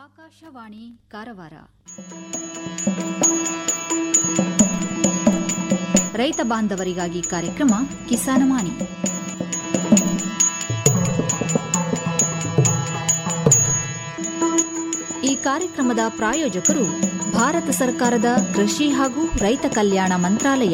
ಆಕಾಶವಾಣಿ ಕಾರವಾರ ರೈತ ಬಾಂಧವರಿಗಾಗಿ ಕಾರ್ಯಕ್ರಮ ಕಿಸಾನವಾಣಿ ಈ ಕಾರ್ಯಕ್ರಮದ ಪ್ರಾಯೋಜಕರು ಭಾರತ ಸರ್ಕಾರದ ಕೃಷಿ ಹಾಗೂ ರೈತ ಕಲ್ಯಾಣ ಮಂತ್ರಾಲಯ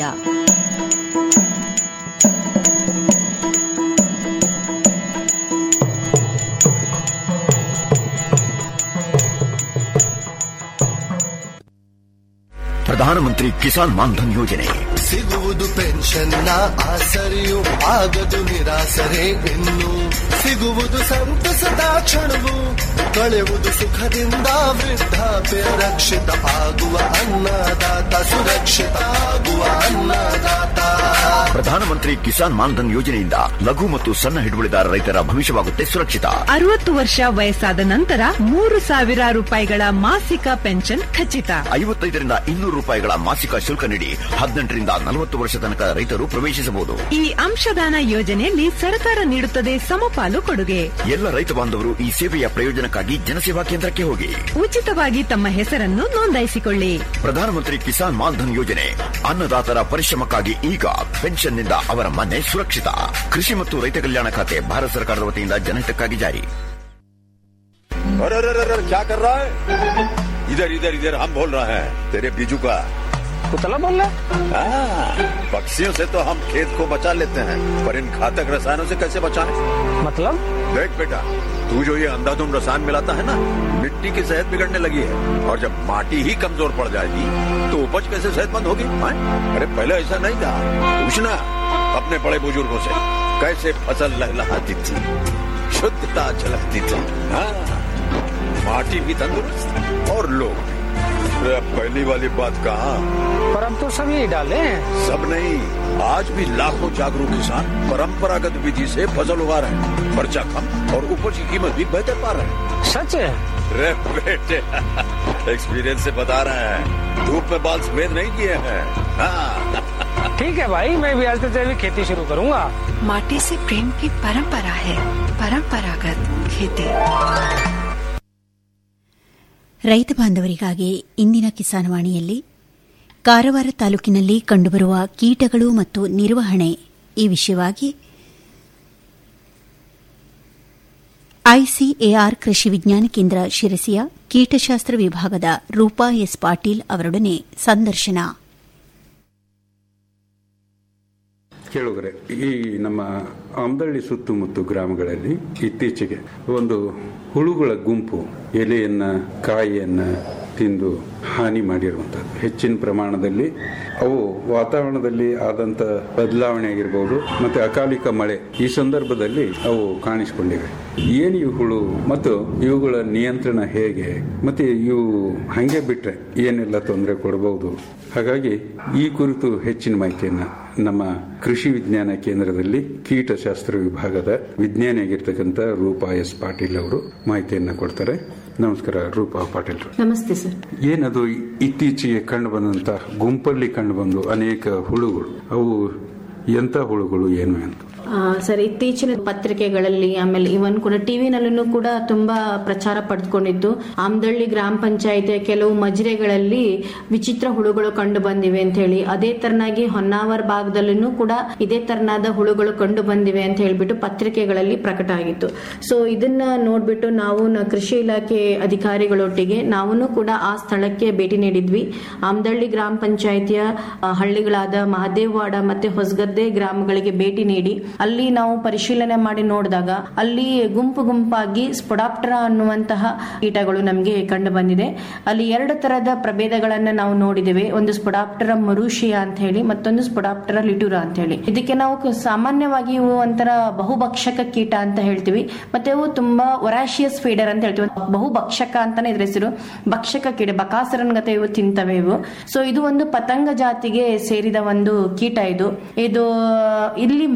ಪ್ರಧಾನಮಂತ್ರಿ ಕಿಸಾನ್ ಮಾನ್ಧನ್ ಯೋಜನೆ ಸಿಗುವುದು ಪೆನ್ಷನ್ನ ಆಸರೆಯು ಆಗದು ನಿರಾಸರೆ ಇನ್ನು ಸಿಗುವುದು ಸಂತಸದ ಕ್ಷಣವು ಕಳೆಯುವುದು ಸುಖದಿಂದ ವೃದ್ಧಾಪ್ಯ ರಕ್ಷಿತ ಆಗುವ ಅನ್ನದಾತ ಸುರಕ್ಷಿತ ಆಗುವ ಅನ್ನದಾತ ಪ್ರಧಾನಮಂತ್ರಿ ಕಿಸಾನ್ ಮಾನ್ಧನ್ ಯೋಜನೆಯಿಂದ ಲಘು ಮತ್ತು ಸಣ್ಣ ಹಿಡುವಳಿದಾರ ರೈತರ ಭವಿಷ್ಯವಾಗುತ್ತೆ ಸುರಕ್ಷಿತ ಅರವತ್ತು ವರ್ಷ ವಯಸ್ಸಾದ ನಂತರ ಮೂರು ಸಾವಿರ ರೂಪಾಯಿಗಳ ಮಾಸಿಕ ಪೆನ್ಷನ್ ಖಚಿತ ಐವತ್ತೈದರಿಂದ ಇನ್ನೂರು ರೂಪಾಯಿಗಳ ಮಾಸಿಕ ಶುಲ್ಕ ನೀಡಿ ಹದಿನೆಂಟರಿಂದ ನಲವತ್ತು ವರ್ಷ ತನಕ ರೈತರು ಪ್ರವೇಶಿಸಬಹುದು ಈ ಅಂಶದಾನ ಯೋಜನೆಯಲ್ಲಿ ಸರ್ಕಾರ ನೀಡುತ್ತದೆ ಸಮಪಾಲು ಕೊಡುಗೆ ಎಲ್ಲ ರೈತ ಬಾಂಧವರು ಈ ಸೇವೆಯ ಪ್ರಯೋಜನಕ್ಕಾಗಿ ಜನಸೇವಾ ಕೇಂದ್ರಕ್ಕೆ ಹೋಗಿ ಉಚಿತವಾಗಿ ತಮ್ಮ ಹೆಸರನ್ನು ನೋಂದಾಯಿಸಿಕೊಳ್ಳಿ ಪ್ರಧಾನಮಂತ್ರಿ ಕಿಸಾನ್ ಮಾನ್ಧನ್ ಯೋಜನೆ ಅನ್ನದಾತರ ಪರಿಶ್ರಮಕ್ಕಾಗಿ ಈಗ ಪೆನ್ಷನ್ನಿಂದ ಅವರ ಮನೆ ಸುರಕ್ಷಿತ ಕೃಷಿ ಮತ್ತು ರೈತ ಕಲ್ಯಾಣ ಖಾತೆ ಭಾರತ ಸರ್ಕಾರದ ವತಿಯಿಂದ ಜನಹಿತಕ್ಕಾಗಿ ಜಾರಿ अरे अरे अरे क्या कर रहा है इधर इधर इधर हम बोल रहे हैं तेरे बीजू का पुतला बोल रहा हाँ, पक्षियों से तो हम खेत को बचा लेते हैं पर इन घातक रसायनों से कैसे बचाएं? मतलब देख बेटा तू जो ये अंधाधुंध रसायन मिलाता है ना मिट्टी की सेहत बिगड़ने लगी है और जब माटी ही कमजोर पड़ जाएगी तो उपज कैसे सेहतमंद होगी हाँ? अरे पहले ऐसा नहीं था पूछना अपने बड़े बुजुर्गों से कैसे फसल लहलहाती थी शुद्धता झलकती थी हाँ माटी भी तंदुरुस्त और लोग भी अरे अब पहली वाली बात कहा पर अब तो सब यही डाले हैं सब नहीं आज भी लाखों जागरूक किसान परंपरागत विधि से फसल उगा रहे हैं खर्चा कम और उपज की कीमत भी बेहतर पा रहे हैं सच है रे बेटे एक्सपीरियंस से बता रहे हैं धूप में बाल सफेद नहीं किए हैं हाँ ठीक है भाई मैं भी आज से जैविक खेती शुरू करूंगा माटी से प्रेम की परंपरा है परंपरागत खेती ರೈತ ಬಾಂಧವರಿಗಾಗಿ ಇಂದಿನ ಕಿಸಾನವಾಣಿಯಲ್ಲಿ ಕಾರವಾರ ತಾಲೂಕಿನಲ್ಲಿ ಕಂಡುಬರುವ ಕೀಟಗಳು ಮತ್ತು ನಿರ್ವಹಣೆ ಈ ವಿಷಯವಾಗಿ ಐಸಿಎಆರ್ ಕೃಷಿ ವಿಜ್ಞಾನ ಕೇಂದ್ರ ಶಿರಸಿಯ ಕೀಟಶಾಸ್ತ್ರ ವಿಭಾಗದ ರೂಪಾ ಎಸ್ ಪಾಟೀಲ್ ಅವರೊಡನೆ ಸಂದರ್ಶನ ಕೇಳುಗರೆ ಈ ನಮ್ಮ ಆಮದಳ್ಳಿ ಸುತ್ತಮುತ್ತ ಗ್ರಾಮಗಳಲ್ಲಿ ಇತ್ತೀಚೆಗೆ ಒಂದು ಹುಳುಗಳ ಗುಂಪು ಎಲೆಯನ್ನ ಕಾಯಿಯನ್ನ ತಿಂದು ಹಾನಿ ಮಾಡಿರುವಂಥದ್ದು ಹೆಚ್ಚಿನ ಪ್ರಮಾಣದಲ್ಲಿ ಅವು ವಾತಾವರಣದಲ್ಲಿ ಆದಂತ ಬದಲಾವಣೆ ಆಗಿರ್ಬೋದು ಮತ್ತೆ ಅಕಾಲಿಕ ಮಳೆ ಈ ಸಂದರ್ಭದಲ್ಲಿ ಅವು ಕಾಣಿಸಿಕೊಂಡಿವೆ ಏನು ಈ ಹುಳು ಮತ್ತು ಇವುಗಳ ನಿಯಂತ್ರಣ ಹೇಗೆ ಮತ್ತೆ ಇವು ಹಂಗೆ ಬಿಟ್ರೆ ಏನೆಲ್ಲ ತೊಂದರೆ ಕೊಡಬಹುದು ಹಾಗಾಗಿ ಈ ಕುರಿತು ಹೆಚ್ಚಿನ ಮಾಹಿತಿಯನ್ನ ನಮ್ಮ ಕೃಷಿ ವಿಜ್ಞಾನ ಕೇಂದ್ರದಲ್ಲಿ ಕೀಟಶಾಸ್ತ್ರ ವಿಭಾಗದ ವಿಜ್ಞಾನಿಯಾಗಿರ್ತಕ್ಕಂಥ ರೂಪಾ ಎಸ್ ಪಾಟೀಲ್ ಅವರು ಮಾಹಿತಿಯನ್ನ ಕೊಡ್ತಾರೆ ನಮಸ್ಕಾರ ರೂಪಾ ಪಾಟೀಲ್ ನಮಸ್ತೆ ಸರ್ ಏನದು ಇತ್ತೀಚೆಗೆ ಕಂಡು ಬಂದಂತ ಗುಂಪಲ್ಲಿ ಕಂಡು ಬಂದು ಅನೇಕ ಹುಳುಗಳು ಅವು ಎಂತ ಹುಳುಗಳು ಏನು ಅಂತ ಆ, ಸರ್ ಇತ್ತೀಚಿನ ಪತ್ರಿಕೆಗಳಲ್ಲಿ ಆಮೇಲೆ ಇವನ್ ಕೂಡ ಟಿವಿನಲ್ಲೂ ಕೂಡ ತುಂಬಾ ಪ್ರಚಾರ ಪಡೆದುಕೊಂಡಿದ್ದು ಆಮದಳ್ಳಿ ಗ್ರಾಮ ಪಂಚಾಯತಿಯ ಕೆಲವು ಮಜಿರೆಗಳಲ್ಲಿ ವಿಚಿತ್ರ ಹುಳುಗಳು ಕಂಡು ಬಂದಿವೆ ಅಂತ ಹೇಳಿ ಅದೇ ತರನಾಗಿ ಹೊನ್ನಾವರ ಭಾಗದಲ್ಲೂ ಕೂಡ ಇದೇ ತರನಾದ ಹುಳುಗಳು ಕಂಡು ಬಂದಿವೆ ಅಂತ ಹೇಳ್ಬಿಟ್ಟು ಪತ್ರಿಕೆಗಳಲ್ಲಿ ಪ್ರಕಟ ಆಗಿತ್ತು ಸೊ ಇದನ್ನ ನೋಡ್ಬಿಟ್ಟು ನಾವು ನ- ಕೃಷಿ ಇಲಾಖೆ ಅಧಿಕಾರಿಗಳೊಟ್ಟಿಗೆ ನಾವು ಕೂಡ ಆ ಸ್ಥಳಕ್ಕೆ ಭೇಟಿ ನೀಡಿದ್ವಿ ಆಮದಳ್ಳಿ ಗ್ರಾಮ ಪಂಚಾಯತಿಯ ಆ, ಹಳ್ಳಿಗಳಾದ ಮಹದೇವವಾಡ ಮತ್ತೆ ಹೊಸಗದ್ದೆ ಗ್ರಾಮಗಳಿಗೆ ಭೇಟಿ ನೀಡಿ ಅಲ್ಲಿ ನಾವು ಪರಿಶೀಲನೆ ಮಾಡಿ ನೋಡಿದಾಗ ಅಲ್ಲಿ ಗುಂಪು ಗುಂಪಾಗಿ ಸ್ಪೊಡಾಪ್ಟರ ಅನ್ನುವಂತಹ ಕೀಟಗಳು ನಮಗೆ ಕಂಡು ಬಂದಿದೆ ಅಲ್ಲಿ ಎರಡು ತರದ ಪ್ರಭೇದಗಳನ್ನ ನಾವು ನೋಡಿದ್ದೇವೆ ಒಂದು ಸ್ಪೊಡಾಪ್ಟರ ಮರುಷಿಯಾ ಅಂತ ಹೇಳಿ ಮತ್ತೊಂದು ಸ್ಪೊಡಾಪ್ಟರ ಲಿಟುರಾ ಅಂತ ಹೇಳಿ ಇದಕ್ಕೆ ನಾವು ಕ- ಸಾಮಾನ್ಯವಾಗಿ ಇವು ಒಂಥರ ಬಹುಭಕ್ಷಕ ಕೀಟ ಅಂತ ಹೇಳ್ತೀವಿ ಮತ್ತೆ ಇವು ತುಂಬಾ ಒರಾಶಿಯಸ್ ಫೀಡರ್ ಅಂತ ಹೇಳ್ತೀವಿ ಬಹುಭಕ್ಷಕ ಅಂತಾನೆ ಇದ್ರ ಹೆಸರು ಭಕ್ಷಕ ಕೀಟ ಬಕಾಸರನ್ ಗತೆ ಇವು ತಿಂತವೆ ಇವು ಸೊ ಇದು ಒಂದು ಪತಂಗ ಜಾತಿಗೆ ಸೇರಿದ ಒಂದು ಕೀಟ ಇದು ಇದು ಇಲ್ಲಿ ಮರಿ ಹಂತ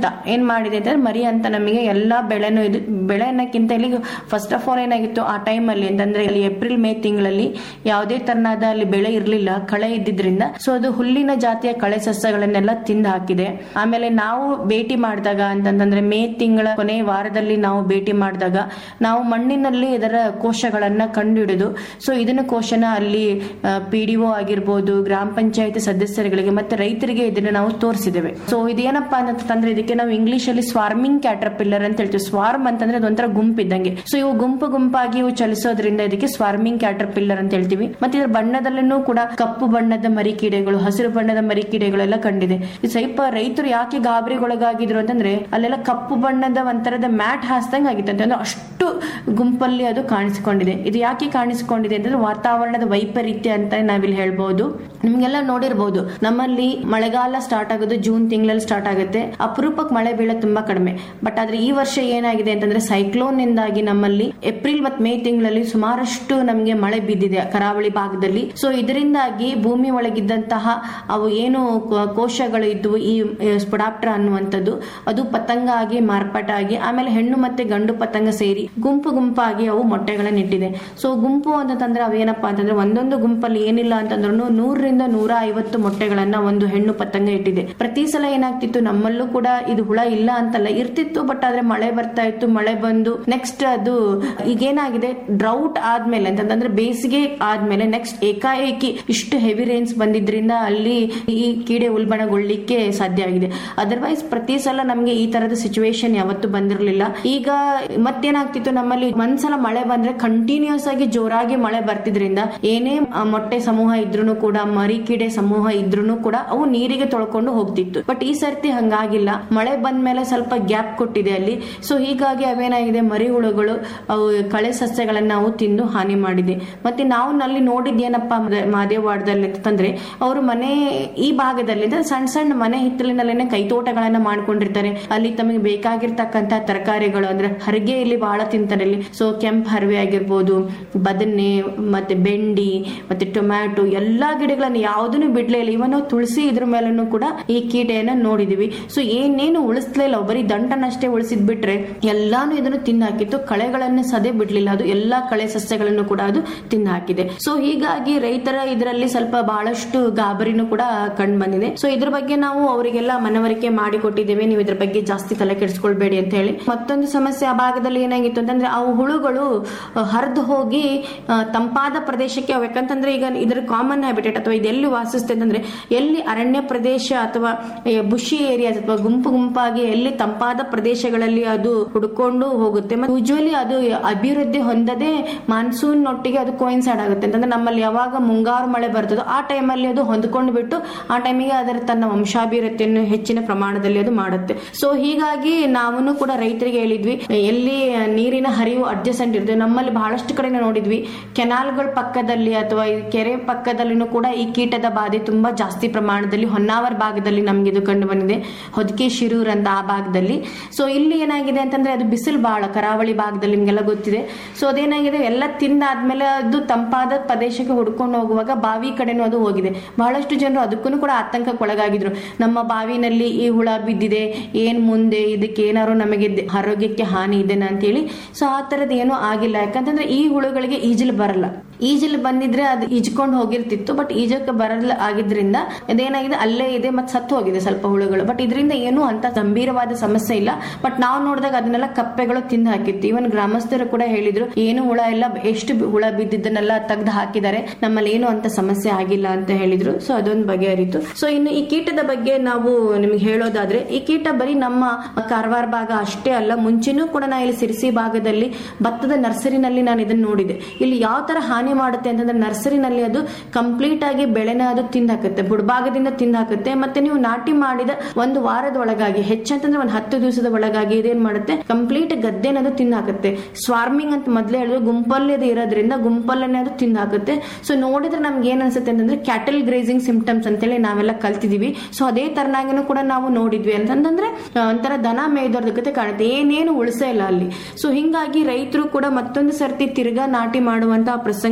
ಅಂತ ಏನ್ ಮಾಡಿದೆ ಅಂದ್ರೆ ಮರಿ ಅಂತ ನಮಗೆ ಎಲ್ಲಾ ಬೆಳೆನು ಇದು ಬೆಳೆ ಅನ್ನಕ್ಕಿಂತ ಇಲ್ಲಿ ಫಸ್ಟ್ ಆಫ್ ಆಲ್ ಏನಾಗಿತ್ತು ಆ ಟೈಮ್ ಅಲ್ಲಿ ಅಂತಂದ್ರೆ ಅಲ್ಲಿ ಏಪ್ರಿಲ್ ಮೇ ತಿಂಗಳಲ್ಲಿ ಯಾವುದೇ ತರನಾದ ಅಲ್ಲಿ ಬೆಳೆ ಇರ್ಲಿಲ್ಲ ಕಳೆ ಇದ್ದಿದ್ರಿಂದ ಸೊ ಅದು ಹುಲ್ಲಿನ ಜಾತಿಯ ಕಳೆ ಸಸ್ಯಗಳನ್ನೆಲ್ಲ ತಿಂದು ಹಾಕಿದೆ ಆಮೇಲೆ ನಾವು ಭೇಟಿ ಮಾಡಿದಾಗ ಅಂತಂದ್ರೆ ಮೇ ತಿಂಗಳ ಕೊನೆ ವಾರದಲ್ಲಿ ನಾವು ಭೇಟಿ ಮಾಡಿದಾಗ ನಾವು ಮಣ್ಣಿನಲ್ಲಿ ಇದರ ಕೋಶಗಳನ್ನ ಕಂಡುಹಿಡಿದು ಸೊ ಇದನ್ನ ಕೋಶನ ಅಲ್ಲಿ ಪಿ ಡಿ ಒ ಆಗಿರ್ಬೋದು ಗ್ರಾಮ ಪಂಚಾಯತ್ ಸದಸ್ಯರುಗಳಿಗೆ ಮತ್ತೆ ರೈತರಿಗೆ ಇದನ್ನ ನಾವು ತೋರಿಸಿದ್ದೇವೆ ಸೊ ಇದೇನಪ್ಪಾ ಅಂತಂದ್ರೆ ಇದಕ್ಕೆ ನಾವು ಇಂಗ್ಲಿಷ್ ಅಲ್ಲಿ ಸ್ವಾರ್ಮಿಂಗ್ ಕ್ಯಾಟರ್ಪಿಲ್ಲರ್ ಅಂತ ಹೇಳ್ತೀವಿ ಸ್ವಾರ್ಮ್ ಅಂತಂದ್ರೆ ಅದೊಂಥರ ಗುಂಪು ಇದ್ದಂಗೆ ಸೊ ಇವು ಗುಂಪು ಗುಂಪಾಗಿ ಇವು ಚಲಿಸೋದ್ರಿಂದ ಇದಕ್ಕೆ ಸ್ವಾರ್ಮಿಂಗ್ ಕ್ಯಾಟರ್ಪಿಲ್ಲರ್ ಅಂತ ಹೇಳ್ತೀವಿ ಮತ್ತೆ ಇದರ ಬಣ್ಣದಲ್ಲೂ ಕೂಡ ಕಪ್ಪು ಬಣ್ಣದ ಮರಿಕೀಡೆಗಳು ಹಸಿರು ಬಣ್ಣದ ಮರಿಕೀಡೆಗಳೆಲ್ಲ ಕಂಡಿದೆ ಇದು ಸ್ವಲ್ಪ ರೈತರು ಯಾಕೆ ಗಾಬರಿಗೊಳಗಾಗಿದ್ರು ಅಂತಂದ್ರೆ ಅಲ್ಲೆಲ್ಲ ಕಪ್ಪು ಬಣ್ಣದ ಒಂಥರದ ಮ್ಯಾಟ್ ಹಾಸ್ದಂಗ್ ಆಗಿತ್ತಂತೆ ಅಂದ್ರೆ ಅಷ್ಟು ಗುಂಪಲ್ಲಿ ಅದು ಕಾಣಿಸಿಕೊಂಡಿದೆ ಇದು ಯಾಕೆ ಕಾಣಿಸಿಕೊಂಡಿದೆ ಅಂತಂದ್ರೆ ವಾತಾವರಣದ ವೈಪರೀತ್ಯ ಅಂತ ನಾವಿಲ್ಲಿ ಹೇಳ್ಬಹುದು ನಿಮ್ಗೆಲ್ಲ ನೋಡಿರ್ಬಹುದು ನಮ್ಮಲ್ಲಿ ಮಳೆಗಾಲ ಸ್ಟಾರ್ಟ್ ಆಗೋದು ಜೂನ್ ತಿಂಗಳಲ್ಲಿ ಸ್ಟಾರ್ಟ್ ಆಗುತ್ತೆ ಅಪರೂಪಕ್ಕೆ ಮಳೆ ಬೀಳೋದು ತುಂಬಾ ಕಡಿಮೆ ಬಟ್ ಆದ್ರೆ ಈ ವರ್ಷ ಏನಾಗಿದೆ ಅಂತಂದ್ರೆ ಸೈಕ್ಲೋನ್ ನಿಂದಾಗಿ ನಮ್ಮಲ್ಲಿ ಏಪ್ರಿಲ್ ಮತ್ತು ಮೇ ತಿಂಗಳಲ್ಲಿ ಸುಮಾರಷ್ಟು ನಮಗೆ ಮಳೆ ಬಿದ್ದಿದೆ ಕರಾವಳಿ ಭಾಗದಲ್ಲಿ ಸೊ ಇದರಿಂದಾಗಿ ಭೂಮಿ ಒಳಗಿದ್ದಂತಹ ಅವು ಏನು ಕೋ- ಕೋಶಗಳು ಇದ್ವು ಈ ಸ್ಪೊಡಾಪ್ಟರ್ ಅನ್ನುವಂಥದ್ದು ಅದು ಪತಂಗ ಆಗಿ ಮಾರ್ಪಾಟಾಗಿ ಆಮೇಲೆ ಹೆಣ್ಣು ಮತ್ತೆ ಗಂಡು ಪತಂಗ ಸೇರಿ ಗುಂಪು ಗುಂಪಾಗಿ ಅವು ಮೊಟ್ಟೆಗಳನ್ನ ಇಟ್ಟಿದೆ ಸೊ ಗುಂಪು ಅಂತಂದ್ರೆ ಅವೇನಪ್ಪಾ ಅಂತಂದ್ರೆ ಒಂದೊಂದು ಗುಂಪಲ್ಲಿ ಏನಿಲ್ಲ ಅಂತಂದ್ರೂ ನೂರರಿಂದ ನೂರ ಐವತ್ತು ಮೊಟ್ಟೆಗಳನ್ನ ಒಂದು ಹೆಣ್ಣು ಪತಂಗ ಇಟ್ಟಿದೆ ಪ್ರತಿ ಸಲ ಏನಾಗ್ತಿತ್ತು ನಮ್ಮಲ್ಲೂ ಕೂಡ ಇದು ಹುಳ ಇಲ್ಲ ಅಂತಲ್ಲ ಇರ್ತಿತ್ತು ಬಟ್ ಆದ್ರೆ ಮಳೆ ಬರ್ತಾ ಇತ್ತು ಮಳೆ ಬಂದು ನೆಕ್ಸ್ಟ್ ಅದು ಈಗೇನಾಗಿದೆ ಡ್ರೌಟ್ ಆದ್ಮೇಲೆ ಅಂತಂದ್ರೆ ಬೇಸಿಗೆ ಆದ್ಮೇಲೆ ನೆಕ್ಸ್ಟ್ ಏಕಾಏಕಿ ಇಷ್ಟು ಹೆವಿ ರೇನ್ಸ್ ಬಂದಿದ್ರಿಂದ ಅಲ್ಲಿ ಈ ಕೀಡೆ ಉಲ್ಬಣಗೊಳ್ಳಿಕ್ಕೆ ಸಾಧ್ಯ ಆಗಿದೆ ಅದರ್ವೈಸ್ ಪ್ರತಿ ಸಲ ನಮ್ಗೆ ಈ ತರದ ಸಿಚುವೇಶನ್ ಯಾವತ್ತೂ ಬಂದಿರಲಿಲ್ಲ ಈಗ ಮತ್ತೇನಾಗ್ತಿತ್ತು ನಮ್ಮಲ್ಲಿ ಒಂದ್ಸಲ ಮಳೆ ಬಂದ್ರೆ ಕಂಟಿನ್ಯೂಸ್ ಆಗಿ ಜೋರಾಗಿ ಮಳೆ ಬರ್ತಿದ್ರಿಂದ ಏನೇ ಆ, ಮೊಟ್ಟೆ ಸಮೂಹ ಇದ್ರೂ ಕೂಡ ಮರಿ ಕೀಡೆ ಸಮೂಹ ಇದ್ರೂ ಕೂಡ ಅವು ನೀರಿಗೆ ತೊಳ್ಕೊಂಡು ಹೋಗ್ತಿತ್ತು ಬಟ್ ಈ ಸರ್ತಿ ಹಂಗಾಗಿಲ್ಲ ಮಳೆ ಬಂದ್ಮೇಲೆ ಸ್ವಲ್ಪ ಗ್ಯಾಪ್ ಕೊಟ್ಟಿದೆ ಅಲ್ಲಿ ಸೊ ಹೀಗಾಗಿ ಅವೇನಾಗಿದೆ ಮರಿ ಹುಳುಗಳು ಅವು ಕಳೆ ಸಸ್ಯಗಳನ್ನ ನಾವು ತಿಂದು ಹಾನಿ ಮಾಡಿದೆ ಮತ್ತೆ ನಾವು ನಲ್ಲಿ ನೋಡಿದ್ದೇನಪ್ಪ ಮಾದೇವಾಡದಲ್ಲಿ ಅಂತಂದ್ರೆ ಅವರು ಮನೆ ಈ ಭಾಗದಲ್ಲಿ ಅಂದ್ರೆ ಸಣ್ಣ ಸಣ್ಣ ಮನೆ ಹಿತ್ತಲಿನಲ್ಲೇನೆ ಕೈತೋಟಗಳನ್ನ ಮಾಡ್ಕೊಂಡಿರ್ತಾರೆ ಅಲ್ಲಿ ತಮಗೆ ಬೇಕಾಗಿರ್ತಕ್ಕಂತ ತರಕಾರಿಗಳು ಅಂದ್ರೆ ಹರಿಗೆ ಇಲ್ಲಿ ಬಹಳ ತಿಂತಾರೆ ಇಲ್ಲಿ ಸೊ ಕೆಂಪು ಹರಿವೆ ಆಗಿರ್ಬೋದು ಬದನೆ ಮತ್ತೆ ಬೆಂಡಿ ಮತ್ತೆ ಟೊಮ್ಯಾಟೊ ಎಲ್ಲಾ ಗಿಡಗಳನ್ನ ಯಾವುದನ್ನು ಬಿಡ್ಲೇ ಇಲ್ಲ ಇವನ್ ನಾವು ತುಳಸಿ ಇದ್ರ ಮೇಲೂ ಕೂಡ ಈ ಕೀಟೆಯನ್ನ ನೋಡಿದೀವಿ ಸೊ ಏನೇನು ಉಳಿಸ್ಲೇ ಇಲ್ಲ ಬರೀ ದಂಟನಷ್ಟೇ ಉಳಿಸಿದ್ ಬಿಟ್ರೆ ಎಲ್ಲಾನು ಇದನ್ನು ತಿಂದು ಹಾಕಿತ್ತು ಕಳೆಗಳನ್ನ ಸದೆ ಬಿಡ್ಲಿಲ್ಲ ಅದು ಎಲ್ಲಾ ಕಳೆ ಸಸ್ಯಗಳನ್ನು ಕೂಡ ಅದು ತಿಂದು ಹಾಕಿದೆ ಸೊ ಹೀಗಾಗಿ ರೈತರ ಇದರಲ್ಲಿ ಸ್ವಲ್ಪ ಬಹಳಷ್ಟು ಗಾಬರಿನೂ ಕೂಡ ಕಂಡು ಬಂದಿದೆ ಸೊ ಇದ್ರ ಬಗ್ಗೆ ನಾವು ಅವರಿಗೆಲ್ಲ ಮನವರಿಕೆ ಮಾಡಿಕೊಟ್ಟಿದ್ದೇವೆ ನೀವು ಇದ್ರ ಬಗ್ಗೆ ಜಾಸ್ತಿ ತಲೆ ಕೆಡಿಸ್ಕೊಳ್ಬೇಡಿ ಅಂತ ಹೇಳಿ ಮತ್ತೊಂದು ಸಮಸ್ಯೆ ಆ ಭಾಗದಲ್ಲಿ ಏನಾಗಿತ್ತು ಅಂತಂದ್ರೆ ಅವು ಹುಳುಗಳು ಹರಿದು ಹೋಗಿ ಆ, ತಂಪಾದ ಪ್ರದೇಶಕ್ಕೆ ಅವು ಯಾಕಂತಂದ್ರೆ ಈಗ ಇದರ ಕಾಮನ್ ಹ್ಯಾಬಿಟೇಟ್ ಅಥವಾ ಇದೆಲ್ಲಿ ವಾಸಿಸುತ್ತೆ ಅಂತಂದ್ರೆ ಎಲ್ಲಿ ಅರಣ್ಯ ಪ್ರದೇಶ ಅಥವಾ ಬುಷಿ ಏರಿಯಾ ಅಥವಾ ಗುಂಪು ಗುಂಪಾಗಿ ಎಲ್ಲಿ ತಂಪಾದ ಪ್ರದೇಶಗಳಲ್ಲಿ ಅದು ಹುಡ್ಕೊಂಡು ಹೋಗುತ್ತೆ ಮತ್ತೆ ಯೂಶುವಲಿ ಅದು ಅಭಿವೃದ್ಧಿ ಹೊಂದದೆ ಮಾನ್ಸೂನ್ ನೊಟ್ಟಿಗೆ ಅದು ಕೋಯಿನ್ಸೈಡ್ ಆಗುತ್ತೆ ಅಂತಂದ್ರೆ ನಮ್ಮಲ್ಲಿ ಯಾವಾಗ ಮುಂಗಾರು ಮಳೆ ಬರ್ತದೋ ಆ ಟೈಮಲ್ಲಿ ಅದು ಹೊಂದ್ಕೊಂಡು ಬಿಟ್ಟು ಆ ಟೈಮಿಗೆ ಅದರ ತನ್ನ ವಂಶಾಭಿವೃದ್ಧಿಯನ್ನು ಹೆಚ್ಚಿನ ಪ್ರಮಾಣದಲ್ಲಿ ಅದು ಮಾಡುತ್ತೆ ಸೊ ಹೀಗಾಗಿ ನಾವು ಕೂಡ ರೈತರಿಗೆ ಹೇಳಿದ್ವಿ ಎಲ್ಲಿ ನೀರಿನ ಹರಿವು ಅಡ್ಜಸೆಂಟ್ ಇರ್ತದೆ ನಮ್ಮಲ್ಲಿ ಬಹಳಷ್ಟು ಕಡೆ ನೋಡಿದ್ವಿ ಕೆನಾಲ್ಗಳ ಪಕ್ಕದಲ್ಲಿ ಅಥವಾ ಈ ಕೆರೆ ಪಕ್ಕದಲ್ಲಿನೂ ಕೂಡ ಈ ಕೀಟದ ಬಾಧೆ ತುಂಬಾ ಜಾಸ್ತಿ ಪ್ರಮಾಣದಲ್ಲಿ ಹೊನ್ನಾವರ ಭಾಗದಲ್ಲಿ ನಮ್ಗೆ ಇದು ಕಂಡು ಬಂದಿದೆ ಹೊದಕೆ ಶಿರೂರ್ ಅಂತ ಆ ಭಾಗದಲ್ಲಿ ಸೊ ಇಲ್ಲಿ ಏನಾಗಿದೆ ಅಂತಂದ್ರೆ ಅದು ಬಿಸಿಲು ಬಹಳ ಕರಾವಳಿ ಭಾಗದಲ್ಲಿ ನಿಮ್ಗೆಲ್ಲ ಗೊತ್ತಿದೆ ಸೊ ಅದೇನಾಗಿದೆ ಎಲ್ಲ ತಿಂದಾದ್ಮೇಲೆ ಅದು ತಂಪಾದ ಪ್ರದೇಶಕ್ಕೆ ಹುಡ್ಕೊಂಡು ಹೋಗುವಾಗ ಬಾವಿ ಕಡೆನೂ ಅದು ಹೋಗಿದೆ ಬಹಳಷ್ಟು ಜನರು ಅದಕ್ಕೂ ಕೂಡ ಆತಂಕಕ್ಕೆ ಒಳಗಾಗಿದ್ರು ನಮ್ಮ ಬಾವಿನಲ್ಲಿ ಈ ಹುಳ ಬಿದ್ದಿದೆ ಏನ್ ಮುಂದೆ ಇದಕ್ಕೆ ಏನಾದ್ರು ನಮಗೆ ದೆ- ಆರೋಗ್ಯಕ್ಕೆ ಹಾನಿ ಇದೆನಾ ಅಂತೇಳಿ ಸೊ ಆ ತರದ್ ಏನೂ ಆಗಿಲ್ಲ ಯಾಕಂತಂದ್ರೆ ಈ ಹುಳುಗಳಿಗೆ ಈಜಲು ಬರಲ್ಲ ಈಜಲು ಬಂದಿದ್ರೆ ಅದು ಈಜ್ಕೊಂಡು ಹೋಗಿರ್ತಿತ್ತು ಬಟ್ ಈಜಕ್ಕೆ ಬರಲ್ಲ ಆಗಿದ್ರಿಂದ ಇದೇನಾಗಿದೆ ಅಲ್ಲೇ ಇದೆ ಮತ್ತೆ ಸತ್ತು ಹೋಗಿದೆ ಸ್ವಲ್ಪ ಹುಳುಗಳು ಬಟ್ ಇದರಿಂದ ಏನು ಅಂತ ಗಂಭೀರವಾದ ಸಮಸ್ಯೆ ಇಲ್ಲ ಬಟ್ ನಾವು ನೋಡಿದಾಗ ಅದನ್ನೆಲ್ಲ ಕಪ್ಪೆಗಳು ತಿಂದು ಹಾಕಿತ್ತು ಇವನ್ ಗ್ರಾಮಸ್ಥರು ಕೂಡ ಹೇಳಿದ್ರು ಏನು ಹುಳ ಇಲ್ಲ ಎಷ್ಟು ಬಿ- ಹುಳ ಬಿದ್ದಿದ್ದನ್ನೆಲ್ಲ ತೆಗ್ದು ಹಾಕಿದ್ದಾರೆ ನಮ್ಮಲ್ಲಿ ಏನು ಅಂತ ಸಮಸ್ಯೆ ಆಗಿಲ್ಲ ಅಂತ ಹೇಳಿದ್ರು ಸೊ ಅದೊಂದು ಬಗೆಹರಿತು ಸೊ ಇನ್ನು ಈ ಕೀಟದ ಬಗ್ಗೆ ನಾವು ನಿಮ್ಗೆ ಹೇಳೋದಾದ್ರೆ ಈ ಕೀಟ ಬರೀ ನಮ್ಮ ಕಾರವಾರ ಭಾಗ ಅಷ್ಟೇ ಅಲ್ಲ ಮುಂಚೆನೂ ಕೂಡ ನಾ ಇಲ್ಲಿ ಸಿರಿಸಿ ಭಾಗದಲ್ಲಿ ಭತ್ತದ ನರ್ಸರಿನಲ್ಲಿ ನಾನು ಇದನ್ನ ನೋಡಿದೆ ಇಲ್ಲಿ ಯಾವ ತರ ಹಾನಿ ಮಾಡುತ್ತೆ ಅಂತಂದ್ರೆ ನರ್ಸರಿನಲ್ಲಿ ಅದು ಕಂಪ್ಲೀಟ್ ಆಗಿ ಬೆಳೆನ ಅದು ತಿಂದು ಹಾಕುತ್ತೆ ಬುಡಭಾಗದಿಂದ ತಿಂದು ಹಾಕುತ್ತೆ ಮತ್ತೆ ನೀವು ನಾಟಿ ಮಾಡಿದ ಒಂದು ವಾರದ ಒಳಗಾಗಿ ಹೆಚ್ಚಂತಂದ್ರೆ ಒಂದು ಹತ್ತು ದಿವಸದ ಒಳಗಾಗಿ ಇದೇನ್ ಮಾಡುತ್ತೆ ಕಂಪ್ಲೀಟ್ ಗದ್ದೆನ ಅದು ತಿಂದು ಹಾಕುತ್ತೆ ಸ್ವಾರ್ಮಿಂಗ್ ಅಂತ ಮೊದಲೇ ಹೇಳಿದ್ರು ಗುಂಪಲ್ಲಿ ಅದು ಇರೋದ್ರಿಂದ ಗುಂಪಲ್ಲೇ ಅದು ತಿಂದು ಹಾಕುತ್ತೆ ಸೊ ನೋಡಿದ್ರೆ ನಮ್ಗೆ ಏನ್ ಅನ್ಸುತ್ತೆ ಅಂತಂದ್ರೆ ಕ್ಯಾಟಲ್ ಗ್ರೇಸಿಂಗ್ ಸಿಂಪ್ಟಮ್ಸ್ ಅಂತೇಳಿ ನಾವೆಲ್ಲ ಕಲ್ತಿದೀವಿ ಸೊ ಅದೇ ತರನಾಗಿನೂ ಕೂಡ ನಾವು ನೋಡಿದ್ವಿ ಅಂತಂದ್ರೆ ಆ, ಒಂಥರ ದನ ಮೇಯ್ದೋರ್ದಕ್ಕೆ ಕಾಣುತ್ತೆ ಏನೇನು ಉಳಿಸೇ ಇಲ್ಲ ಅಲ್ಲಿ ಸೊ ಹಿಂಗಾಗಿ ರೈತರು ಕೂಡ ಮತ್ತೊಂದು ಸರ್ತಿ ತಿರ್ಗಾ ನಾಟಿ ಮಾಡುವಂತ ಪ್ರಸಂಗ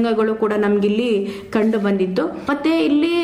ಪತಂಗಗಳು ಕೂಡ ನಮ್ಗಿಲ್ಲಿ ಕಂಡು ಬಂದಿತ್ತು ಮತ್ತೆ ಇಲ್ಲಿ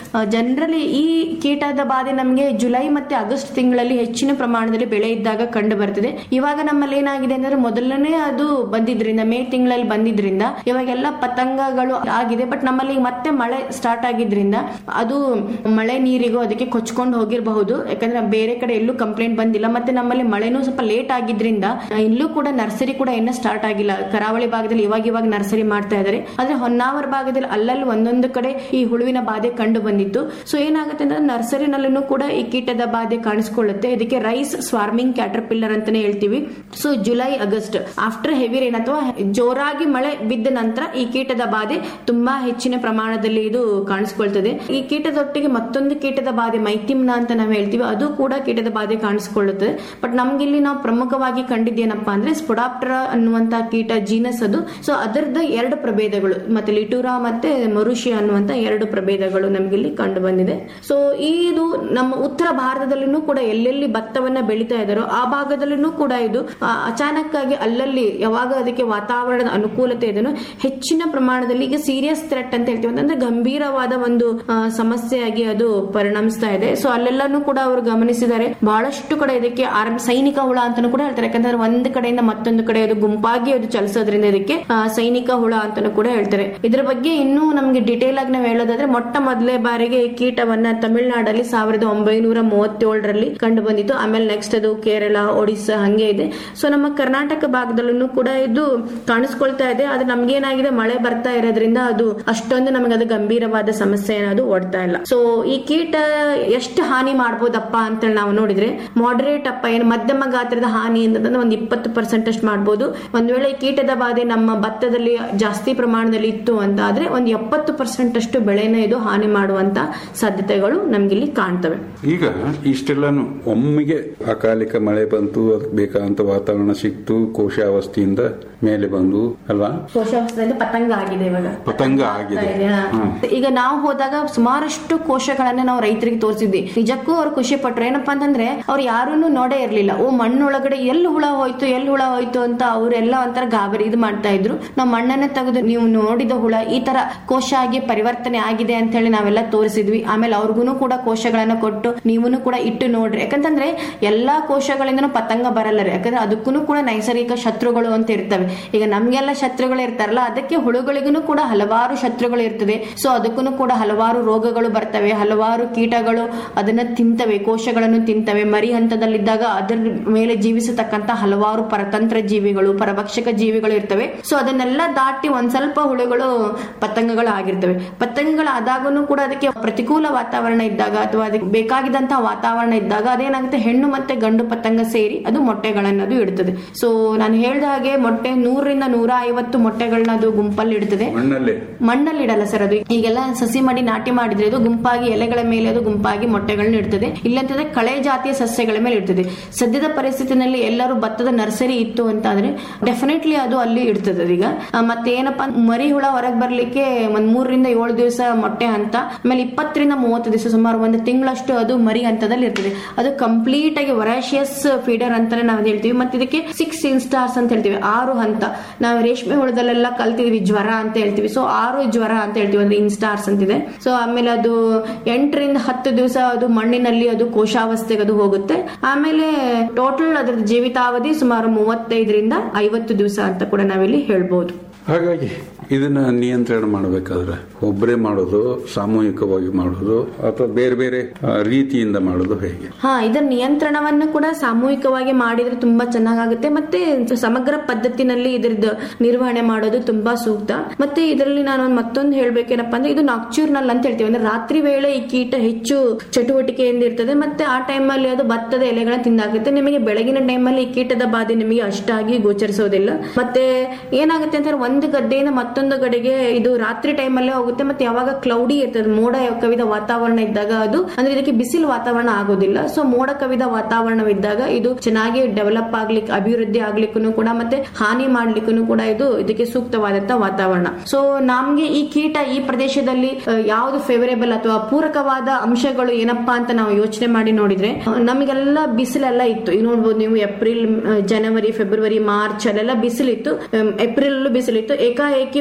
ಜನರಲಿ ಈ ಕೀಟದ ಬಾಧೆ ನಮಗೆ ಜುಲೈ ಮತ್ತೆ ಆಗಸ್ಟ್ ತಿಂಗಳಲ್ಲಿ ಹೆಚ್ಚಿನ ಪ್ರಮಾಣದಲ್ಲಿ ಬೆಳೆ ಇದ್ದಾಗ ಕಂಡು ಬರ್ತದೆ ಇವಾಗ ನಮ್ಮಲ್ಲಿ ಏನಾಗಿದೆ ಅಂದ್ರೆ ಮೊದಲನೇ ಅದು ಬಂದಿದ್ರಿಂದ ಮೇ ತಿಂಗಳಲ್ಲಿ ಬಂದಿದ್ರಿಂದ ಇವಾಗೆಲ್ಲ ಪತಂಗಗಳು ಆಗಿದೆ ಬಟ್ ನಮ್ಮಲ್ಲಿ ಈಗ ಮತ್ತೆ ಮಳೆ ಸ್ಟಾರ್ಟ್ ಆಗಿದ್ರಿಂದ ಅದು ಮಳೆ ನೀರಿಗೂ ಅದಕ್ಕೆ ಕೊಚ್ಕೊಂಡು ಹೋಗಿರಬಹುದು ಯಾಕಂದ್ರೆ ಬೇರೆ ಕಡೆ ಎಲ್ಲೂ ಕಂಪ್ಲೇಂಟ್ ಬಂದಿಲ್ಲ ಮತ್ತೆ ನಮ್ಮಲ್ಲಿ ಮಳೆನೂ ಸ್ವಲ್ಪ ಲೇಟ್ ಆಗಿದ್ರಿಂದ ಆ, ಇಲ್ಲೂ ಕೂಡ ನರ್ಸರಿ ಕೂಡ ಇನ್ನೂ ಸ್ಟಾರ್ಟ್ ಆಗಿಲ್ಲ ಕರಾವಳಿ ಭಾಗದಲ್ಲಿ ಇವಾಗ ಇವಾಗ ನರ್ಸರಿ ಮಾಡ್ತಾ ಇದ್ದಾರೆ ಆದ್ರೆ ಹೊನ್ನಾವರ ಭಾಗದಲ್ಲಿ ಅಲ್ಲಲ್ಲಿ ಒಂದೊಂದು ಕಡೆ ಈ ಹುಳುವಿನ ಬಾಧೆ ಕಂಡು ಬಂದಿತ್ತು ಸೊ ಏನಾಗುತ್ತೆ ಅಂದ್ರೆ ನರ್ಸರಿನಲ್ಲೂ ಕೂಡ ಈ ಕೀಟದ ಬಾಧೆ ಕಾಣಿಸ್ಕೊಳ್ಳುತ್ತೆ ಇದಕ್ಕೆ ರೈಸ್ ಸ್ವಾರ್ಮಿಂಗ್ ಕ್ಯಾಟರ್ಪಿಲ್ಲರ್ ಅಂತಾನೆ ಹೇಳ್ತೀವಿ so July August after heavy rain ಅಥವಾ ಜೋರಾಗಿ ಮಳೆ ಬಿದ್ದ ನಂತರ ಈ ಕೀಟದ ಬಾಧೆ ತುಂಬಾ ಹೆಚ್ಚಿನ ಪ್ರಮಾಣದಲ್ಲಿ ಇದು ಕಾಣಿಸ್ಕೊಳ್ತದೆ ಈ ಕೀಟದೊಟ್ಟಿಗೆ ಮತ್ತೊಂದು ಕೀಟದ ಬಾಧೆ ಮೈತಿಮ್ನ ಅಂತ ನಾವು ಹೇಳ್ತೀವಿ ಅದು ಕೂಡ ಕೀಟದ ಬಾಧೆ ಕಾಣಿಸ್ಕೊಳ್ಳುತ್ತದೆ ಬಟ್ ನಮ್ಗಿಲ್ಲಿ ನಾವು ಪ್ರಮುಖವಾಗಿ ಕಂಡಿದ್ದೇನಪ್ಪಾ ಅಂದ್ರೆ ಸ್ಪೊಡಾಪ್ಟರ ಅನ್ನುವಂತ ಕೀಟ ಜೀನಸ್ ಅದು ಸೊ ಅದರದ ಎರಡು ಪ್ರಭೇದಗಳು ಮತ್ತೆ ಲಿಟೂರಾ ಮತ್ತೆ ಮರುಷಿ ಅನ್ನುವಂತ ಎರಡು ಪ್ರಭೇದಗಳು ನಮ್ಗಿಲ್ಲಿ ಕಂಡು ಬಂದಿದೆ ಸೊ ಇದು ನಮ್ಮ ಉತ್ತರ ಭಾರತದಲ್ಲಿನೂ ಕೂಡ ಎಲ್ಲೆಲ್ಲಿ ಭತ್ತವನ್ನ ಬೆಳೀತಾ ಇದ್ದಾರೋ ಆ ಭಾಗದಲ್ಲಿನೂ ಕೂಡ ಇದು ಆ, ಅಚಾನಕ್ ಆಗಿ ಅಲ್ಲಲ್ಲಿ ಯಾವಾಗ ಅದಕ್ಕೆ ವಾತಾವರಣದ ಅನುಕೂಲತೆ ಇದನ್ನು ಹೆಚ್ಚಿನ ಪ್ರಮಾಣದಲ್ಲಿ ಈಗ ಸೀರಿಯಸ್ ಥ್ರೆಟ್ ಅಂತ ಹೇಳ್ತೀವಿ ಅಂದ್ರೆ ಗಂಭೀರವಾದ ಒಂದು ಆ, ಸಮಸ್ಯೆಯಾಗಿ ಅದು ಪರಿಣಮಿಸ್ತಾ ಇದೆ ಸೊ ಅಲ್ಲೆಲ್ಲಾನು ಕೂಡ ಅವರು ಗಮನಿಸಿದ್ದಾರೆ ಬಹಳಷ್ಟು ಕಡೆ ಇದಕ್ಕೆ ಆರಂಭ ಸೈನಿಕ ಹುಳ ಅಂತಾನು ಕೂಡ ಹೇಳ್ತಾರೆ ಯಾಕಂದ್ರೆ ಒಂದ್ ಕಡೆಯಿಂದ ಮತ್ತೊಂದು ಕಡೆ ಅದು ಗುಂಪಾಗಿ ಅದು ಚಲಿಸೋದ್ರಿಂದ ಇದಕ್ಕೆ ಆ, ಸೈನಿಕ ಹುಳ ಅಂತಾನು ಕೂಡ ಹೇಳ್ತಾರೆ ಇದ್ರ ಬಗ್ಗೆ ಇನ್ನೂ ನಮ್ಗೆ ಡಿಟೇಲ್ ಆಗಿ ನಾವು ಹೇಳೋದಾದ್ರೆ ಮೊಟ್ಟ ಮೊದಲೇ ಬಾರಿಗೆ ಈ ಕೀಟವನ್ನ ತಮಿಳುನಾಡಲ್ಲಿ ಸಾವಿರದ ಒಂಬೈನೂರ ಮೂವತ್ತೇಳರಲ್ಲಿ ಕಂಡು ಬಂದಿತ್ತು ಆಮೇಲೆ ನೆಕ್ಸ್ಟ್ ಅದು ಕೇರಳ ಒಡಿಸ್ಸಾ ಹಂಗೆ ಇದೆ ಸೊ ನಮ್ಮ ಕರ್ನಾಟಕ ಭಾಗದಲ್ಲೂ ಕೂಡ ಇದು ಕಾಣಿಸ್ಕೊಳ್ತಾ ಇದೆ ಆದ್ರೆ ನಮ್ಗೇನಾಗಿದೆ ಮಳೆ ಬರ್ತಾ ಇರೋದ್ರಿಂದ ಅದು ಅಷ್ಟೊಂದು ನಮಗೆ ಅದು ಗಂಭೀರವಾದ ಸಮಸ್ಯೆ ಏನದು ಓಡ್ತಾ ಇಲ್ಲ ಸೊ ಈ ಕೀಟ ಎಷ್ಟು ಹಾನಿ ಮಾಡ್ಬೋದಪ್ಪ ಅಂತೇಳಿ ನಾವು ನೋಡಿದ್ರೆ ಮಾಡರೇಟ್ ಅಪ್ಪ ಏನು ಮಧ್ಯಮ ಗಾತ್ರದ ಹಾನಿ ಅಂತಂದ್ರೆ ಒಂದು ಇಪ್ಪತ್ತು ಪರ್ಸೆಂಟ್ ಅಷ್ಟು ಮಾಡ್ಬೋದು ಒಂದ್ ವೇಳೆ ಈ ಕೀಟದ ಬಾಧೆ ನಮ್ಮ ಭತ್ತದಲ್ಲಿ ಜಾಸ್ತಿ ಪ್ರಮಾಣದಲ್ಲಿ ಇತ್ತು ಅಂತ ಆದ್ರೆ ಒಂದು ಎಪ್ಪತ್ತು ಪರ್ಸೆಂಟ್ ಅಷ್ಟು ಬೆಳೆನ ಇದು ಹಾನಿ ಮಾಡುವಂತ ಸಾಧ್ಯತೆಗಳು ನಮ್ಗಿಲ್ಲಿ ಕಾಣ್ತವೆ ಈಗ ಇಷ್ಟೆಲ್ಲಾನು ಒಮ್ಮೆಗೆ ಅಕಾಲಿಕ ಮಳೆ ಬಂತು ಅದಕ್ಕೆ ಬೇಕಾದಂತ ವಾತಾವರಣ ಸಿಕ್ತು ಕೋಶಾವಸ್ಥೆಯಿಂದ ಮೇಲೆ ಬಂದು ಅಲ್ವಾ ಕೋಶಾವಸ್ಥೆಯಿಂದ ಪತಂಗ ಆಗಿದೆ ಇವಾಗ ಪತಂಗ ಆಗಿದೆ ಹಾ. ಹ್ಮ್. ಈಗ ನಾವು ಹೋದಾಗ ಸುಮಾರಷ್ಟು ಕೋಶಗಳನ್ನ ನಾವು ರೈತರಿಗೆ ತೋರಿಸಿದ್ವಿ ನಿಜಕ್ಕೂ ಅವ್ರು ಖುಷಿ ಪಟ್ರು ಏನಪ್ಪಾ ಅಂತಂದ್ರೆ ಅವ್ರು ಯಾರನ್ನು ನೋಡೇ ಇರ್ಲಿಲ್ಲ ಓ ಮಣ್ಣೊಳಗಡೆ ಎಲ್ಲಿ ಹುಳ ಹೋಯ್ತು ಎಲ್ಲಿ ಹುಳ ಹೋಯ್ತು ಅಂತ ಅವರೆಲ್ಲ ಒಂಥರ ಗಾಬರಿ ಇದು ಮಾಡ್ತಾ ಇದ್ರು ನಾವು ಮಣ್ಣನ್ನ ತೆಗೆದು ನೀವು ನೋಡಿದ ಹುಳ ಈ ತರ ಕೋಶ ಆಗಿ ಪರಿವರ್ತನೆ ಆಗಿದೆ ಅಂತ ಹೇಳಿ ನಾವೆಲ್ಲ ತೋರಿಸಿದ್ವಿ ಆಮೇಲೆ ಅವ್ರಿಗೂ ಕೂಡ ಕೋಶಗಳನ್ನ ಕೊಟ್ಟು ನೀವೂ ಕೂಡ ಇಟ್ಟು ನೋಡ್ರಿ ಯಾಕಂತಂದ್ರೆ ಎಲ್ಲಾ ಕೋಶಗಳಿಂದನೂ ಪತಂಗ ಬರಲ್ಲ ರೀ ಯಾಕಂದ್ರೆ ಅದಕ್ಕೂ ಕೂಡ ನೈಸರ್ಗಿಕ ಶತ್ರುಗಳು ಅಂತ ಇರ್ತವೆ ಈಗ ನಮ್ಗೆಲ್ಲ ಶತ್ರುಗಳು ಇರ್ತಾರಲ್ಲ ಅದಕ್ಕೆ ಹುಳುಗಳಿಗೂ ಕೂಡ ಹಲವಾರು ಶತ್ರುಗಳು ಇರ್ತದೆ ಸೊ ಅದಕ್ಕೂ ಕೂಡ ಹಲವಾರು ರೋಗಗಳು ಬರ್ತವೆ ಹಲವಾರು ಕೀಟಗಳು ಅದನ್ನ ತಿಂತವೆ ಕೋಶಗಳನ್ನು ತಿಂತವೆ ಮರಿ ಹಂತದಲ್ಲಿದ್ದಾಗ ಅದರ ಮೇಲೆ ಜೀವಿಸತಕ್ಕಂತ ಹಲವಾರು ಪರತಂತ್ರ ಜೀವಿಗಳು ಪರಭಕ್ಷಕ ಜೀವಿಗಳು ಇರ್ತವೆ ಸೊ ಅದನ್ನೆಲ್ಲ ದಾಟಿ ಒಂದ್ ಸ್ವಲ್ಪ ಹುಳುಗಳು ಪತಂಗಗಳು ಆಗಿರ್ತವೆ ಪತಂಗಗಳು ಆದಾಗೂ ಕೂಡ ಅದಕ್ಕೆ ಪ್ರತಿಕೂಲ ವಾತಾವರಣ ಇದ್ದಾಗ ಅಥವಾ ಅದಕ್ಕೆ ಬೇಕಾಗಿದ್ದಂತಹ ವಾತಾವರಣ ಇದ್ದಾಗ ಅದೇನಾಗುತ್ತೆ ಹೆಣ್ಣು ಮತ್ತೆ ಗಂಡು ಪತಂಗ ಸೇರಿ ಅದು ಮೊಟ್ಟೆಗಳನ್ನದು ಇಡ್ತದೆ ಸೊ ನಾನು ಹೇಳ್ದ ಹಾಗೆ ಮೊಟ್ಟೆ ನೂರರಿಂದ ನೂರ ಐವತ್ತು ಮೊಟ್ಟೆಗಳನ್ನ ಅದು ಗುಂಪಲ್ಲಿ ಇಡ್ತದೆ ಮಣ್ಣಲ್ಲೇ ಮಣ್ಣಲ್ಲಿ ಇಡಲ್ಲ ಸರ್ ಅದು ಈಗೆಲ್ಲ ಸಸಿ ಮಾಡಿ ನಾಟಿ ಮಾಡಿದ್ರೆ ಅದು ಗುಂಪಾಗಿ ಎಲೆಗಳ ಮೇಲೆ ಅದು ಗುಂಪಾಗಿ ಮೊಟ್ಟೆಗಳನ್ನ ಇಡ್ತದೆ ಇಲ್ಲಂತಂದ್ರೆ ಕಳೆ ಜಾತಿಯ ಸಸ್ಯಗಳ ಮೇಲೆ ಇಡ್ತದೆ ಸದ್ಯದ ಪರಿಸ್ಥಿತಿನಲ್ಲಿ ಎಲ್ಲರೂ ಭತ್ತದ ನರ್ಸರಿ ಇತ್ತು ಅಂತ ಅಂದ್ರೆ ಡೆಫಿನೆಟ್ಲಿ ಅದು ಅಲ್ಲಿ ಇಡ್ತದೆ ಅದೀಗ ಆ, ಮತ್ತೆ ಏನಪ್ಪಾ ಮರಿ ಹುಳ ಹೊರಗೆ ಬರ್ಲಿಕ್ಕೆ ಒಂದ್ ಮೂರರಿಂದ ಏಳು ದಿವಸ ಮೊಟ್ಟೆ ಹಂತ ಆಮೇಲೆ ಇಪ್ಪತ್ತರಿಂದ ಮೂವತ್ತು ದಿವಸ ಸುಮಾರು ಒಂದು ತಿಂಗಳಷ್ಟು ಅದು ಮರಿ ಹಂತದಲ್ಲಿ ಇರ್ತದೆ ಅದು ಕಂಪ್ಲೀಟ್ ಆಗಿ ವರಾಶಿಯಸ್ ಫೀಡರ್ ಅಂತಾನೆ ನಾವು ಹೇಳ್ತೀವಿ ಮತ್ತೆ ಇದಕ್ಕೆ ಸಿಕ್ಸ್ ಇನ್ಸ್ಟಾರ್ಸ್ ಅಂತ ಹೇಳ್ತೀವಿ ಆರು ಹಂತ ನಾವು ರೇಷ್ಮೆ ಹುಳದಲ್ಲೆಲ್ಲ ಕಲ್ತಿದ್ವಿ ಜ್ವರ ಅಂತ ಹೇಳ್ತೀವಿ ಸೊ ಆರು ಜ್ವರ ಅಂತ ಹೇಳ್ತೀವಿ ಒಂದು ಇನ್ಸ್ಟಾರ್ಸ್ ಅಂತಿದೆ ಸೊ ಆಮೇಲೆ ಅದು ಎಂಟರಿಂದ ಹತ್ತು ದಿವಸ ಅದು ಮಣ್ಣಿನಲ್ಲಿ ಅದು ಕೋಶಾವಸ್ಥೆಗೆ ಅದು ಹೋಗುತ್ತೆ ಆಮೇಲೆ ಟೋಟಲ್ ಅದರ ಜೀವಿತಾವಧಿ ಸುಮಾರು ಮೂವತ್ತೈದರಿಂದ ಐವತ್ತು ದಿವಸ ಅಂತ ಕೂಡ ನಾವಿಲ್ಲಿ ಹೇಳ್ಬೋದು ಹಾಗಾಗಿ ಇದನ್ನ ನಿಯಂತ್ರಣ ಮಾಡಬೇಕಾದ್ರೆ ಒಬ್ಬರೇ ಮಾಡೋದು ಸಾಮೂಹಿಕವಾಗಿ ಮಾಡೋದು ಅಥವಾ ಬೇರೆ ಬೇರೆ ಆ, ರೀತಿಯಿಂದ ಮಾಡೋದು ಹೇಗೆ ಹಾ ಇದರ ನಿಯಂತ್ರಣವನ್ನು ಕೂಡ ಸಾಮೂಹಿಕವಾಗಿ ಮಾಡಿದ್ರೆ ತುಂಬಾ ಚೆನ್ನಾಗಾಗುತ್ತೆ ಮತ್ತೆ ಸಮಗ್ರ ಪದ್ಧತಿನಲ್ಲಿ ಇದರದ್ದು ನಿರ್ವಹಣೆ ಮಾಡೋದು ತುಂಬಾ ಸೂಕ್ತ ಮತ್ತೆ ಇದರಲ್ಲಿ ನಾನು ಒಂದ್ ಮತ್ತೊಂದು ಹೇಳ್ಬೇಕೇನಪ್ಪ ಅಂದ್ರೆ ಇದು ನಾಕ್ಚೂರ್ನಲ್ ಅಂತ ಹೇಳ್ತೀವಿ ಅಂದ್ರೆ ರಾತ್ರಿ ವೇಳೆ ಈ ಕೀಟ ಹೆಚ್ಚು ಚಟುವಟಿಕೆಯಿಂದ ಇರ್ತದೆ ಮತ್ತೆ ಆ ಟೈಮಲ್ಲಿ ಅದು ಭತ್ತದ ಎಲೆಗಳನ್ನ ತಿಂದಾಗುತ್ತೆ ನಿಮಗೆ ಬೆಳಗಿನ ಟೈಮಲ್ಲಿ ಈ ಕೀಟದ ಬಾಧೆ ನಿಮಗೆ ಅಷ್ಟಾಗಿ ಗೋಚರಿಸೋದಿಲ್ಲ ಮತ್ತೆ ಏನಾಗುತ್ತೆ ಅಂತಂದ್ರೆ ಒಂದು ಗದ್ದೆಯಿಂದ ಮತ್ತೊಂದು ಕಡೆಗೆ ಇದು ರಾತ್ರಿ ಟೈಮಲ್ಲೇ ಹೋಗುತ್ತೆ ಮತ್ತೆ ಯಾವಾಗ ಕ್ಲೌಡಿ ಇರ್ತದೆ ಮೋಡ ಕವಿದ ವಾತಾವರಣ ಇದ್ದಾಗ ಅದು ಅಂದ್ರೆ ಇದಕ್ಕೆ ಬಿಸಿಲು ವಾತಾವರಣ ಆಗೋದಿಲ್ಲ ಸೊ ಮೋಡ ಕವಿದ ವಾತಾವರಣವಿದ್ದಾಗ ಇದು ಚೆನ್ನಾಗಿ ಡೆವಲಪ್ ಆಗ್ಲಿಕ್ಕೆ ಅಭಿವೃದ್ಧಿ ಆಗ್ಲಿಕ್ಕೂ ಕೂಡ ಮತ್ತೆ ಹಾನಿ ಮಾಡ್ಲಿಕ್ಕೂ ಕೂಡ ಇದು ಇದಕ್ಕೆ ಸೂಕ್ತವಾದಂತ ವಾತಾವರಣ ಸೊ ನಮ್ಗೆ ಈ ಕೀಟ ಈ ಪ್ರದೇಶದಲ್ಲಿ ಆ, ಯಾವ್ದು ಫೇವರೇಬಲ್ ಅಥವಾ ಪೂರಕವಾದ ಅಂಶಗಳು ಏನಪ್ಪಾ ಅಂತ ನಾವು ಯೋಚನೆ ಮಾಡಿ ನೋಡಿದ್ರೆ ಆ, ನಮಗೆಲ್ಲ ಬಿಸಿಲೆಲ್ಲ ಇತ್ತು ಈಗ ನೋಡ್ಬೋದು ನೀವು ಏಪ್ರಿಲ್ ಆ, ಜನವರಿ ಫೆಬ್ರವರಿ ಮಾರ್ಚ್ ಅಲ್ಲೆಲ್ಲ ಬಿಸಿಲಿತ್ತು ಆಮ್, ಏಪ್ರಿಲ್ ಬಿಸಿಲಿತ್ತು ಏಕಾಏಕಿ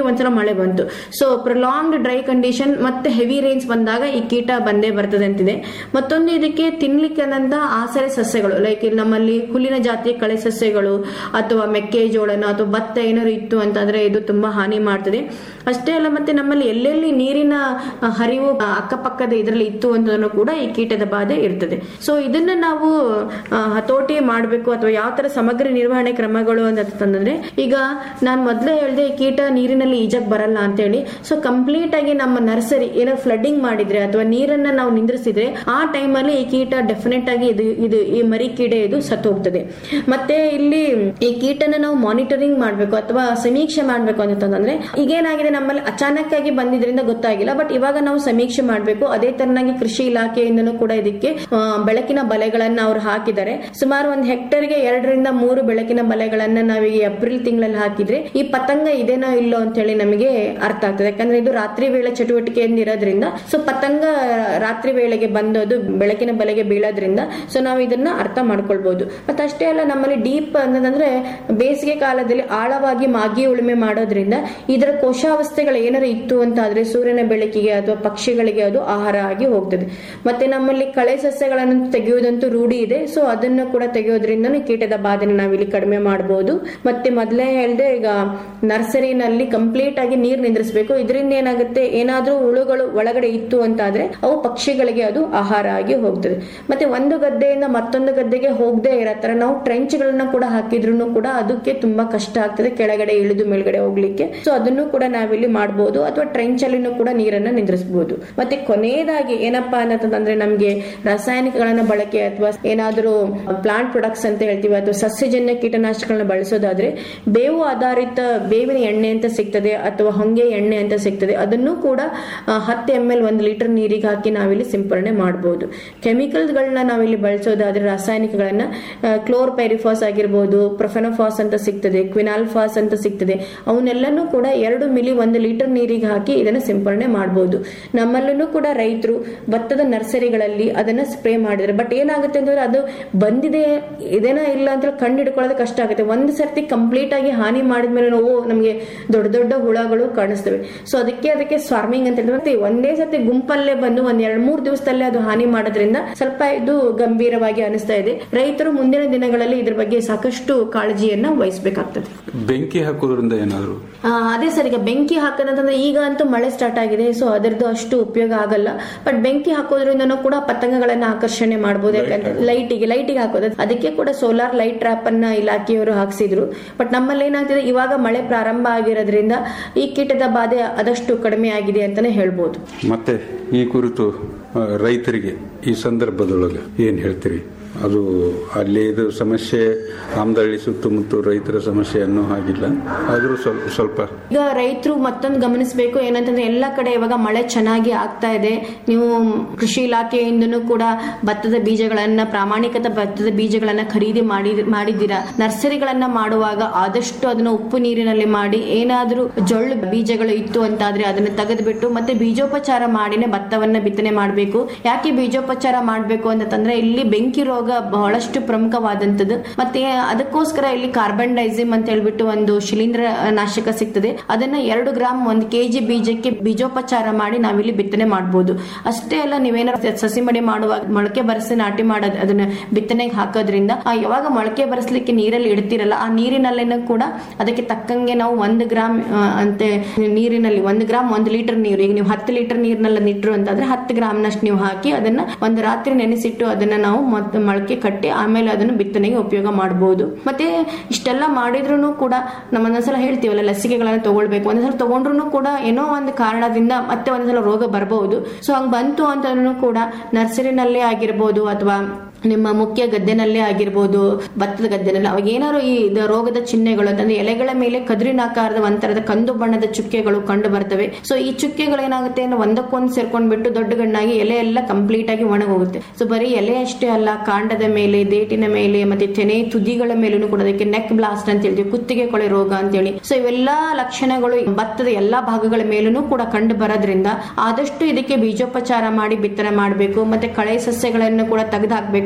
ಒಂದ್ಸಲ ಮಳೆ ಬಂತು ಸೊ ಪ್ರೊಲಾಂಗ್ಡ್ ಡ್ರೈ ಕಂಡೀಷನ್ ಮತ್ತೆ ಹೆವಿ ರೇಂಜ್ ಬಂದಾಗ ಈ ಕೀಟ ಬಂದೇ ಬರ್ತದೆ ಅಂತಿದೆ ಮತ್ತೊಂದು ಇದಕ್ಕೆ ತಿನ್ಲಿಕ್ಕೆ ಅನ್ನಂತ ಆಸರೆ ಸಸ್ಯಗಳು ಲೈಕ್ ನಮ್ಮಲ್ಲಿ ಹುಲ್ಲಿನ ಜಾತಿಯ ಕಳೆ ಸಸ್ಯಗಳು ಅಥವಾ ಮೆಕ್ಕೆಜೋಳನ ಅಥವಾ ಭತ್ತ ಏನಾದ್ರು ಇತ್ತು ಅಂತಂದ್ರೆ ಇದು ತುಂಬಾ ಹಾನಿ ಮಾಡ್ತದೆ ಅಷ್ಟೇ ಅಲ್ಲ ಮತ್ತೆ ನಮ್ಮಲ್ಲಿ ಎಲ್ಲೆಲ್ಲಿ ನೀರಿನ ಆ, ಹರಿವು ಆ, ಅಕ್ಕಪಕ್ಕದ ಇದರಲ್ಲಿ ಇತ್ತು ಅಂತಂದ್ರೂ ಕೂಡ ಈ ಕೀಟದ ಬಾಧೆ ಇರ್ತದೆ ಸೊ ಇದನ್ನ ನಾವು ಆ, ಹತೋಟಿ ಮಾಡಬೇಕು ಅಥವಾ ಯಾವ ತರ ಸಮಗ್ರ ನಿರ್ವಹಣೆ ಕ್ರಮಗಳು ಅಂತಂದ್ರೆ ಈಗ ನಾನು ಮೊದಲೇ ಹೇಳಿದೆ ಈ ಕೀಟ ನೀರಿನಲ್ಲಿ ಈಜಕ್ ಬರಲ್ಲ ಅಂತ ಹೇಳಿ ಸೊ ಕಂಪ್ಲೀಟ್ ಆಗಿ ನಮ್ಮ ನರ್ಸರಿ ಏನೋ ಫ್ಲಡ್ಡಿಂಗ್ ಮಾಡಿದ್ರೆ ಅಥವಾ ನೀರನ್ನ ನಾವು ನಿಂದ್ರಿಸಿದ್ರೆ ಆ ಟೈಮಲ್ಲಿ ಈ ಕೀಟ ಡೆಫಿನೆಟ್ ಆಗಿ ಇದು ಇದು ಈ ಮರಿ ಕೀಡೆ ಇದು ಸತ್ತು ಹೋಗ್ತದೆ ಮತ್ತೆ ಇಲ್ಲಿ ಈ ಕೀಟನ ನಾವು ಮಾನಿಟರಿಂಗ್ ಮಾಡಬೇಕು ಅಥವಾ ಸಮೀಕ್ಷೆ ಮಾಡಬೇಕು ಅಂತಂದ್ರೆ ಈಗೇನಾಗಿದೆ ನಮ್ಮಲ್ಲಿ ಅಚಾನಕ್ ಆಗಿ ಬಂದಿದ್ರಿಂದ ಗೊತ್ತಾಗಿಲ್ಲ ಬಟ್ ಇವಾಗ ನಾವು ಸಮೀಕ್ಷೆ ಮಾಡಬೇಕು ಅದೇ ತರನಾಗಿ ಕೃಷಿ ಇಲಾಖೆಯಿಂದನೂ ಕೂಡ ಇದಕ್ಕೆ ಆ, ಬೆಳಕಿನ ಬಲೆಗಳನ್ನ ಅವ್ರು ಹಾಕಿದ್ದಾರೆ ಸುಮಾರು ಒಂದು ಹೆಕ್ಟರ್ಗೆ ಎರಡರಿಂದ ಮೂರು ಬೆಳಕಿನ ಬಲೆಗಳನ್ನ ನಾವೀಗ ಏಪ್ರಿಲ್ ತಿಂಗಳಲ್ಲಿ ಹಾಕಿದ್ರೆ ಈ ಪತಂಗ ಇದೇನೋ ಇಲ್ಲೋ ಅಂತ ಹೇಳಿ ನಮಗೆ ಅರ್ಥ ಆಗ್ತದೆ ಯಾಕಂದ್ರೆ ಇದು ರಾತ್ರಿ ವೇಳೆ ಚಟುವಟಿಕೆಯಿಂದ ಇರೋದ್ರಿಂದ ಸೊ ಪತಂಗ ರಾತ್ರಿ ವೇಳೆಗೆ ಬಂದೋದು ಬೆಳಕಿನ ಬಲೆಗೆ ಬೀಳೋದ್ರಿಂದ ಸೊ ನಾವು ಇದನ್ನ ಅರ್ಥ ಮಾಡ್ಕೊಳ್ಬಹುದು ಮತ್ತೆ ಅಷ್ಟೇ ಅಲ್ಲ ನಮ್ಮಲ್ಲಿ ಡೀಪ್ ಅನ್ನೋದಂದ್ರೆ ಬೇಸಿಗೆ ಕಾಲದಲ್ಲಿ ಆಳವಾಗಿ ಮಾಗಿ ಉಳುಮೆ ಮಾಡೋದ್ರಿಂದ ಇದರ ಕೋಶಾವಸ್ಥೆಗಳು ಏನಾರು ಇತ್ತು ಅಂತ ಆದ್ರೆ ಸೂರ್ಯನ ಬೆಳಕಿಗೆ ಅಥವಾ ಪಕ್ಷಿಗಳಿಗೆ ಅದು ಆಹಾರ ಆಗಿ ಹೋಗ್ತದೆ ಮತ್ತೆ ನಮ್ಮಲ್ಲಿ ಕಳೆ ಸಸ್ಯಗಳನ್ನು ತೆಗೆಯುವುದಂತೂ ರೂಢಿ ಇದೆ ಸೊ ಅದನ್ನು ಕೂಡ ತೆಗೆಯೋದ್ರಿಂದ ಕೀಟದ ಬಾಧೆನ ನಾವಿಲ್ಲಿ ಕಡಿಮೆ ಮಾಡಬಹುದು ಮತ್ತೆ ಮೊದಲೇ ಹೇಳಿದೆ ಈಗ ನರ್ಸರಿನಲ್ಲಿ ಕಂಪ್ಲೀಟ್ ಆಗಿ ನೀರು ನಿಂದ್ರಿಸಬೇಕು ಇದರಿಂದ ಏನಾಗುತ್ತೆ ಏನಾದ್ರೂ ಹುಳುಗಳು ಒಳಗಡೆ ಇತ್ತು ಅಂತ ಆದ್ರೆ ಅವು ಪಕ್ಷಿಗಳಿಗೆ ಅದು ಆಹಾರ ಆಗಿ ಹೋಗ್ತದೆ ಮತ್ತೆ ಒಂದು ಗದ್ದೆಯಿಂದ ಮತ್ತೊಂದು ಗದ್ದೆಗೆ ಹೋಗದೆ ಇರೋ ತರ ನಾವು ಟ್ರೆಂಚ್ ಗಳನ್ನ ಕೂಡ ಹಾಕಿದ್ರು ಕೂಡ ಅದಕ್ಕೆ ತುಂಬಾ ಕಷ್ಟ ಆಗ್ತದೆ ಕೆಳಗಡೆ ಇಳಿದು ಮೇಲ್ಗಡೆ ಹೋಗ್ಲಿಕ್ಕೆ ಸೊ ಅದನ್ನು ಕೂಡ ನಾವಿಲ್ಲಿ ಮಾಡಬಹುದು ಅಥವಾ ಟ್ರೆಂಚ್ ಅಲ್ಲಿನೂ ಕೂಡ ನೀರನ್ನ ನಿಂದ್ರಿಸಬಹುದು ಮತ್ತೆ ಕೊನೆಯದಾಗಿ ಏನಪ್ಪಾ ಅನ್ನತಂದ್ರೆ ನಮ್ಗೆ ರಾಸಾಯನಿಕಗಳನ್ನ ಬಳಕೆ ಅಥವಾ ಏನಾದ್ರೂ ಪ್ಲಾಂಟ್ ಪ್ರೊಡಕ್ಟ್ಸ್ ಅಂತ ಹೇಳ್ತೀವಿ ಅಥವಾ ಸಸ್ಯಜನ್ಯ ಕೀಟನಾಶಕಗಳನ್ನ ಬಳಸೋದಾದ್ರೆ ಬೇವು ಆಧಾರಿತ ಬೇವಿನ ಎಣ್ಣೆ ಅಂತ ಸಿಗ್ತದೆ ಅಥವಾ ಹೊಂಗೆ ಎಣ್ಣೆ ಅಂತ ಸಿಗ್ತದೆ ಅದನ್ನು ಕೂಡ ಆ, ಹತ್ತು ಎಂ ಎಲ್ ಒಂದು ಲೀಟರ್ ನೀರಿಗೆ ಹಾಕಿ ನಾವಿಲ್ಲಿ ಸಿಂಪರಣೆ ಮಾಡಬಹುದು ಕೆಮಿಕಲ್ಸ್ಗಳನ್ನ ನಾವಿಲ್ಲಿ ಬಳಸೋದಾದ್ರೆ ರಾಸಾಯನಿಕಗಳನ್ನ ಕ್ಲೋರ್ ಪೈರಿಫಾಸ್ ಆಗಿರ್ಬೋದು ಪ್ರೊಫೆನೋಫಾಸ್ ಅಂತ ಸಿಗ್ತದೆ ಕ್ವಿನಾಲ್ಫಾಸ್ ಅಂತ ಸಿಗ್ತದೆ ಅವನ್ನೆಲ್ಲನೂ ಕೂಡ ಎರಡು ಮಿಲಿ ಒಂದು ಲೀಟರ್ ನೀರಿಗೆ ಹಾಕಿ ಇದನ್ನ ಸಿಂಪರಣೆ ಮಾಡಬಹುದು ನಮ್ಮಲ್ಲೂ ಕೂಡ ರೈತರು ಭತ್ತದ ನರ್ಸರಿಗಳಲ್ಲಿ ಅದನ್ನ ಸ್ಪ್ರೇ ಮಾಡಿದ್ರೆ ಬಟ್ ಏನಾಗುತ್ತೆ ಅಂತಂದ್ರೆ ಅದು ಬಂದಿದೆ ಇದೇನಾ ಇಲ್ಲ ಅಂತ ಕಂಡು ಹಿಡ್ಕೊಳ್ಳೋದು ಕಷ್ಟ ಆಗುತ್ತೆ ಒಂದು ಸರ್ತಿ ಕಂಪ್ಲೀಟ್ ಆಗಿ ಹಾನಿ ಮಾಡಿದ್ಮೇಲೆ ನಾವು ನಮಗೆ ದೊಡ್ಡ ದೊಡ್ಡ ಹುಳಗಳು ಕಾಣಿಸ್ತವೆ ಸೊ ಅದಕ್ಕೆ ಅದಕ್ಕೆ ಸ್ವಾರ್ಮಿಂಗ್ ಅಂತ ಹೇಳ್ತಾರೆ ಮತ್ತೆ ಒಂದೇ ಸರ್ತಿ ಗುಂಪಲ್ಲೇ ಬಂದು ಒಂದ್ ಎರಡ್ ಮೂರ್ ದಿವಸದಲ್ಲೇ ಅದು ಹಾನಿ ಮಾಡೋದ್ರಿಂದ ಸ್ವಲ್ಪ ಇದು ಗಂಭೀರವಾಗಿ ಅನಿಸ್ತಾ ಇದೆ ರೈತರು ಮುಂದಿನ ದಿನಗಳಲ್ಲಿ ಇದ್ರ ಬಗ್ಗೆ ಸಾಕಷ್ಟು ಕಾಳಜಿಯನ್ನ ವಹಿಸಬೇಕಾಗ್ತದೆ ಬೆಂಕಿ ಹಾಕೋದ್ರಿಂದ ಏನಾದ್ರು ಆ, ಅದೇ ಸರ್ ಈಗ ಬೆಂಕಿ ಹಾಕೋದಂತಂದ್ರೆ ಈಗ ಅಂತೂ ಮಳೆ ಸ್ಟಾರ್ಟ್ ಆಗಿದೆ ಸೊ ಅದರದ್ದು ಅಷ್ಟು ಉಪಯೋಗ ಆಗಲ್ಲ ಬಟ್ ಬೆಂಕಿ ಹಾಕೋದ್ರಿಂದನೂ ಕೂಡ ಪತಂಗಗಳನ್ನ ಆಕರ್ಷಣೆ ಮಾಡಬಹುದು ಯಾಕಂದ್ರೆ ಲೈಟಿಗೆ ಲೈಟಿಗೆ ಹಾಕೋದು ಅದಕ್ಕೆ ಕೂಡ ಸೋಲಾರ್ ಲೈಟ್ ಟ್ರ್ಯಾಪ್ ಅನ್ನ ಇಲಾಖೆಯವರು ಹಾಕ್ಸಿದ್ರು ಬಟ್ ನಮ್ಮಲ್ಲಿ ಏನಾಗ್ತಿದೆ ಇವಾಗ ಮಳೆ ಪ್ರಾರಂಭ ಆಗಿರೋದ್ರಿಂದ ಈ ಕೀಟದ ಬಾಧೆ ಆದಷ್ಟು ಕಡಿಮೆ ಆಗಿದೆ ಅಂತಾನೆ ಹೇಳ್ಬೋದು ಮತ್ತೆ ಈ ಕುರಿತು ಆ, ರೈತರಿಗೆ ಈ ಸಂದರ್ಭದೊಳಗೆ ಏನ್ ಹೇಳ್ತೀರಿ ಅದು ಅಲ್ಲಿ ಇದು ಸಮಸ್ಯೆ ಆಮದಳ್ಳಿ ಸುತ್ತಮುತ್ತ ರೈತರ ಸಮಸ್ಯೆ ಅನ್ನೋ ಹಾಗಿಲ್ಲ ಆದ್ರೂ ಸ್ವಲ್ಪ ಸ್ವಲ್ಪ ಈಗ ರೈತರು ಮತ್ತೊಂದು ಗಮನಿಸಬೇಕು ಏನಂತಂದ್ರೆ ಎಲ್ಲ ಕಡೆ ಇವಾಗ ಮಳೆ ಚೆನ್ನಾಗಿ ಆಗ್ತಾ ಇದೆ ನೀವು ಕೃಷಿ ಇಲಾಖೆಯಿಂದನೂ ಕೂಡ ಭತ್ತದ ಬೀಜಗಳನ್ನ ಪ್ರಾಮಾಣಿಕತ ಭತ್ತದ ಬೀಜಗಳನ್ನ ಖರೀದಿ ಮಾಡಿ ಮಾಡಿದ್ದೀರಾ ನರ್ಸರಿಗಳನ್ನ ಮಾಡುವಾಗ ಆದಷ್ಟು ಅದನ್ನ ಉಪ್ಪು ನೀರಿನಲ್ಲಿ ಮಾಡಿ ಏನಾದ್ರೂ ಜೊಳ್ಳು ಬೀಜಗಳು ಇತ್ತು ಅಂತಾದ್ರೆ ಅದನ್ನ ತೆಗೆದುಬಿಟ್ಟು ಮತ್ತೆ ಬೀಜೋಪಚಾರ ಮಾಡಿನೇ ಭತ್ತವನ್ನ ಬಿತ್ತನೆ ಮಾಡಬೇಕು ಯಾಕೆ ಬೀಜೋಪಚಾರ ಮಾಡಬೇಕು ಅಂತಂದ್ರೆ ಇಲ್ಲಿ ಬೆಂಕಿ ರೋಗ ಬಹಳಷ್ಟು ಪ್ರಮುಖವಾದಂತದ್ದು ಮತ್ತೆ ಅದಕ್ಕೋಸ್ಕರ ಇಲ್ಲಿ ಕಾರ್ಬನ್ ಡೈಸಿಮ್ ಅಂತ ಹೇಳ್ಬಿಟ್ಟು ಒಂದು ಶಿಲೀಂಧ್ರ ನಾಶಕ ಸಿಗ್ತದೆ ಅದನ್ನ ಎರಡು ಗ್ರಾಮ್ ಒಂದು ಕೆಜಿ ಬೀಜಕ್ಕೆ ಬೀಜೋಪಚಾರ ಮಾಡಿ ನಾವಿಲ್ಲಿ ಬಿತ್ತನೆ ಮಾಡಬಹುದು ಅಷ್ಟೇ ಅಲ್ಲ ನೀವೇನಾದ್ರು ಸಸಿ ಮಡಿ ಮಾಡುವಾಗ ಮೊಳಕೆ ಬರೆಸಿ ನಾಟಿ ಮಾಡೋದು ಅದನ್ನ ಬಿತ್ತನೆಗೆ ಹಾಕೋದ್ರಿಂದ ಆ ಯಾವಾಗ ಮೊಳಕೆ ಬರೆಸ್ಲಿಕ್ಕೆ ನೀರಲ್ಲಿ ಇಡ್ತಿರಲ್ಲ ಆ ನೀರಿನಲ್ಲೇನೂ ಕೂಡ ಅದಕ್ಕೆ ತಕ್ಕಂಗೆ ನಾವು ಒಂದು ಗ್ರಾಮ್ ಆ, ಅಂತೆ ನೀರಿನಲ್ಲಿ ಒಂದು ಗ್ರಾಮ್ ಒಂದು ಲೀಟರ್ ನೀರು ಈಗ ನೀವು ಹತ್ತು ಲೀಟರ್ ನೀರ್ನೆಲ್ಲ ನಿಟ್ರು ಅಂತಂದ್ರೆ ಹತ್ತು ಗ್ರಾಮ್ನಷ್ಟು ನೀವು ಹಾಕಿ ಅದನ್ನ ಒಂದು ರಾತ್ರಿ ನೆನೆಸಿಟ್ಟು ಅದನ್ನ ನಾವು ಮತ್ತೆ ಮೊಳಕೆ ಕಟ್ಟಿ ಆಮೇಲೆ ಅದನ್ನು ಬಿತ್ತನೆಗೆ ಉಪಯೋಗ ಮಾಡಬಹುದು ಮತ್ತೆ ಇಷ್ಟೆಲ್ಲ ಮಾಡಿದ್ರು ಕೂಡ ನಮ್ಮ ಒಂದೊಂದ್ಸಲ ಹೇಳ್ತೀವಲ್ಲ ಲಸಿಕೆಗಳನ್ನ ತಗೊಳ್ಬೇಕು ಒಂದೊಂದ್ಸಲ ತಗೊಂಡ್ರು ಕೂಡ ಏನೋ ಒಂದು ಕಾರಣದಿಂದ ಮತ್ತೆ ಒಂದೊಂದ್ಸಲ ರೋಗ ಬರಬಹುದು ಸೊ ಹಂಗ್ ಬಂತು ಅಂತಂದ್ರೂ ಕೂಡ ನರ್ಸರಿನಲ್ಲೇ ಆಗಿರ್ಬೋದು ಅಥವಾ ನಿಮ್ಮ ಮುಖ್ಯ ಗದ್ದೆನಲ್ಲೇ ಆಗಿರ್ಬೋದು ಭತ್ತದ ಗದ್ದೆನಲ್ಲಿ ಅವಾಗ ಏನಾದ್ರು ಈ ಇದು ರೋಗದ ಚಿಹ್ನೆಗಳು ಅಂತಂದ್ರೆ ಎಲೆಗಳ ಮೇಲೆ ಕದ್ರಿನಾಕಾರದ ಒಂಥರದ ಕಂದು ಬಣ್ಣದ ಚುಕ್ಕೆಗಳು ಕಂಡು ಬರ್ತವೆ ಸೊ ಈ ಚುಕ್ಕೆಗಳು ಏನಾಗುತ್ತೆ ಅಂದ್ರೆ ಒಂದಕ್ಕೊಂದು ಸೇರ್ಕೊಂಡ್ಬಿಟ್ಟು ದೊಡ್ಡ ಗಣ್ಣಾಗಿ ಎಲೆ ಎಲ್ಲ ಕಂಪ್ಲೀಟ್ ಆಗಿ ಒಣಗೋಗುತ್ತೆ ಸೊ ಬರೀ ಎಲೆ ಅಷ್ಟೇ ಅಲ್ಲ ಕಾಂಡದ ಮೇಲೆ ದೇಟಿನ ಮೇಲೆ ಮತ್ತೆ ತೆನೆ ತುದಿಗಳ ಮೇಲೂ ಕೂಡ ಅದಕ್ಕೆ ನೆಕ್ ಬ್ಲಾಸ್ಟ್ ಅಂತ ಹೇಳ್ತೀವಿ ಕುತ್ತಿಗೆ ಕೊಳೆ ರೋಗ ಅಂತೇಳಿ ಸೊ ಇವೆಲ್ಲಾ ಲಕ್ಷಣಗಳು ಭತ್ತದ ಎಲ್ಲಾ ಭಾಗಗಳ ಮೇಲೂ ಕೂಡ ಕಂಡು ಬರೋದ್ರಿಂದ ಆದಷ್ಟು ಇದಕ್ಕೆ ಬೀಜೋಪಚಾರ ಮಾಡಿ ಬಿತ್ತನೆ ಮಾಡಬೇಕು ಮತ್ತೆ ಕಳೆ ಸಸ್ಯಗಳನ್ನು ಕೂಡ ತೆಗೆದು ಹಾಕ್ಬೇಕು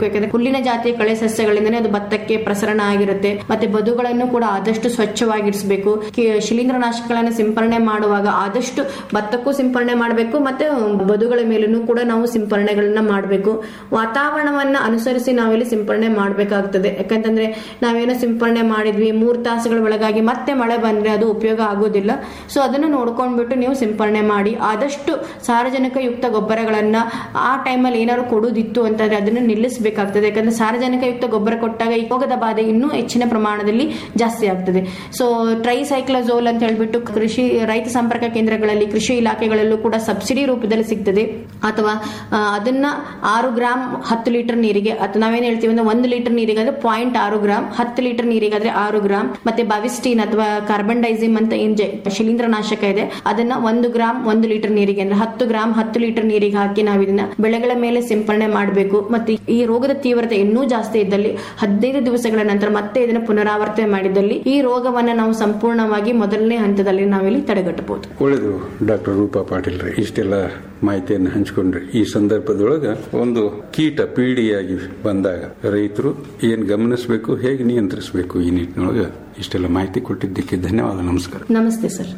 ಯಾಕಂದ್ರೆ ಹುಲ್ಲಿನ ಜಾತಿಯ ಕಳೆ ಸಸ್ಯಗಳಿಂದನೇ ಅದು ಭತ್ತಕ್ಕೆ ಪ್ರಸರಣ ಆಗಿರುತ್ತೆ ಮತ್ತೆ ಬದುಗಳನ್ನು ಕೂಡ ಆದಷ್ಟು ಸ್ವಚ್ಛವಾಗಿರಿಸಬೇಕು ಶಿಲೀಂಧ್ರನಾಶಕಗಳನ್ನು ಸಿಂಪರಣೆ ಮಾಡುವಾಗ ಆದಷ್ಟು ಭತ್ತಕ್ಕೂ ಸಿಂಪರಣೆ ಮಾಡಬೇಕು ಮತ್ತೆ ಬದುಗಳ ಮೇಲೂ ಕೂಡ ನಾವು ಸಿಂಪರಣೆಗಳನ್ನ ಮಾಡಬೇಕು ವಾತಾವರಣವನ್ನ ಅನುಸರಿಸಿ ನಾವಿಲ್ಲಿ ಸಿಂಪರಣೆ ಮಾಡಬೇಕಾಗ್ತದೆ ಯಾಕಂತಂದ್ರೆ ನಾವೇನೋ ಸಿಂಪರಣೆ ಮಾಡಿದ್ವಿ ಮೂರ್ ತಾಸುಗಳ ಒಳಗಾಗಿ ಮತ್ತೆ ಮಳೆ ಬಂದ್ರೆ ಅದು ಉಪಯೋಗ ಆಗೋದಿಲ್ಲ ಸೊ ಅದನ್ನು ನೋಡ್ಕೊಂಡ್ಬಿಟ್ಟು ನೀವು ಸಿಂಪರಣೆ ಮಾಡಿ ಆದಷ್ಟು ಸಾರ್ವಜನಿಕ ಯುಕ್ತ ಗೊಬ್ಬರಗಳನ್ನ ಆ ಟೈಮಲ್ಲಿ ಏನಾದ್ರು ಕೊಡುದಿತ್ತು ಅಂತಂದ್ರೆ ಅದನ್ನು ನಿಲ್ಲಿಸಬೇಕಾಗ್ತದೆ ಯಾಕಂದ್ರೆ ಸಾರ್ವಜನಿಕ ಯುಕ್ತ ಗೊಬ್ಬರ ಕೊಟ್ಟಾಗ ಈ ರೋಗದ ಬಾಧೆ ಇನ್ನೂ ಹೆಚ್ಚಿನ ಪ್ರಮಾಣದಲ್ಲಿ ಜಾಸ್ತಿ ಆಗ್ತದೆ ಸೊ ಟ್ರೈಸೈಕ್ಲೋಸೋಲ್ ಅಂತ ಹೇಳ್ಬಿಟ್ಟು ಕೃಷಿ ರೈತ ಸಂಪರ್ಕ ಕೇಂದ್ರಗಳಲ್ಲಿ ಕೃಷಿ ಇಲಾಖೆಗಳಲ್ಲೂ ಕೂಡ ಸಬ್ಸಿಡಿ ರೂಪದಲ್ಲಿ ಸಿಗ್ತದೆ ಅಥವಾ ಆ, ಅದನ್ನ ಆರು ಗ್ರಾಮ್ ಹತ್ತು ಲೀಟರ್ ನೀರಿಗೆ ಅಥವಾ ನಾವೇನ್ ಹೇಳ್ತೀವಿ ಅಂದ್ರೆ ಒಂದು ಲೀಟರ್ ನೀರಿಗೆ ಅಂದ್ರೆ ಪಾಯಿಂಟ್ ಆರು ಗ್ರಾಮ್ ಹತ್ತು ಲೀಟರ್ ನೀರಿಗಾದ್ರೆ ಆರು ಗ್ರಾಮ್ ಮತ್ತೆ ಬಾವಿಸ್ಟೀನ್ ಅಥವಾ ಕಾರ್ಬನ್ ಡೈಸಿಮ್ ಅಂತ ಏನ್ ಜೈ- ಶಿಲೀಂಧ್ರನಾಶಕ ಇದೆ ಅದನ್ನ ಒಂದು ಗ್ರಾಮ್ ಒಂದು ಲೀಟರ್ ನೀರಿಗೆ ಅಂದ್ರೆ ಹತ್ತು ಗ್ರಾಮ್ ಹತ್ತು ಲೀಟರ್ ನೀರಿಗೆ ಹಾಕಿ ನಾವು ಇದನ್ನ ಬೆಳೆಗಳ ಮೇಲೆ ಸಿಂಪರಣೆ ಮಾಡಬೇಕು ಮತ್ತೆ ಈ ರೋಗದ ತೀವ್ರತೆ ಇನ್ನೂ ಜಾಸ್ತಿ ಇದ್ದಲ್ಲಿ ಹದಿನೈದು ದಿವಸಗಳ ನಂತರ ಮತ್ತೆ ಇದನ್ನ ಪುನರಾವರ್ತನೆ ಮಾಡಿದಲ್ಲಿ ಈ ರೋಗವನ್ನ ನಾವು ಸಂಪೂರ್ಣವಾಗಿ ಮೊದಲನೇ ಹಂತದಲ್ಲಿ ನಾವಿಲ್ಲಿ ತಡೆಗಟ್ಟಬಹುದು ಒಳ್ಳೆಯದು ಡಾಕ್ಟರ್ ರೂಪಾ ಪಾಟೀಲ್ ರೀ ಇಷ್ಟೆಲ್ಲ ಮಾಹಿತಿಯನ್ನು ಹಂಚಿಕೊಂಡ್ರಿ ಈ ಸಂದರ್ಭದೊಳಗ ಒಂದು ಕೀಟ ಪೀಡಿಯಾಗಿ ಬಂದಾಗ ರೈತರು ಏನ್ ಗಮನಿಸಬೇಕು ಹೇಗೆ ನಿಯಂತ್ರಿಸಬೇಕು ಈ ನಿಟ್ಟಿನೊಳಗ ಇಷ್ಟೆಲ್ಲ ಮಾಹಿತಿ ಕೊಟ್ಟಿದ್ದಕ್ಕೆ ಧನ್ಯವಾದ ನಮಸ್ಕಾರ ನಮಸ್ತೆ ಸರ್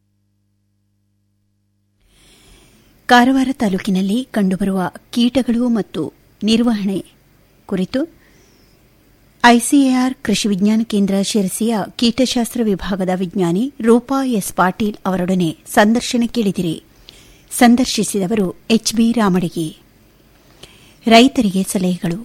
ಕಾರವಾರ ತಾಲೂಕಿನಲ್ಲಿ ಕಂಡುಬರುವ ಕೀಟಗಳು ಮತ್ತು ನಿರ್ವಹಣೆ ಕುರಿತು ಐಸಿಎಆರ್ ಕೃಷಿ ವಿಜ್ಞಾನ ಕೇಂದ್ರ ಶಿರಸಿಯ ಕೀಟಶಾಸ್ತ್ರ ವಿಭಾಗದ ವಿಜ್ಞಾನಿ ರೂಪಾ ಎಸ್ ಪಾಟೀಲ್ ಅವರೊಡನೆ ಸಂದರ್ಶನ ಕೇಳಿದಿರಿ ಸಂದರ್ಶಿಸಿದವರು ಎಚ್ಬಿ ರಾಮಡಿಗೆ ರೈತರಿಗೆ ಸಲಹೆಗಳು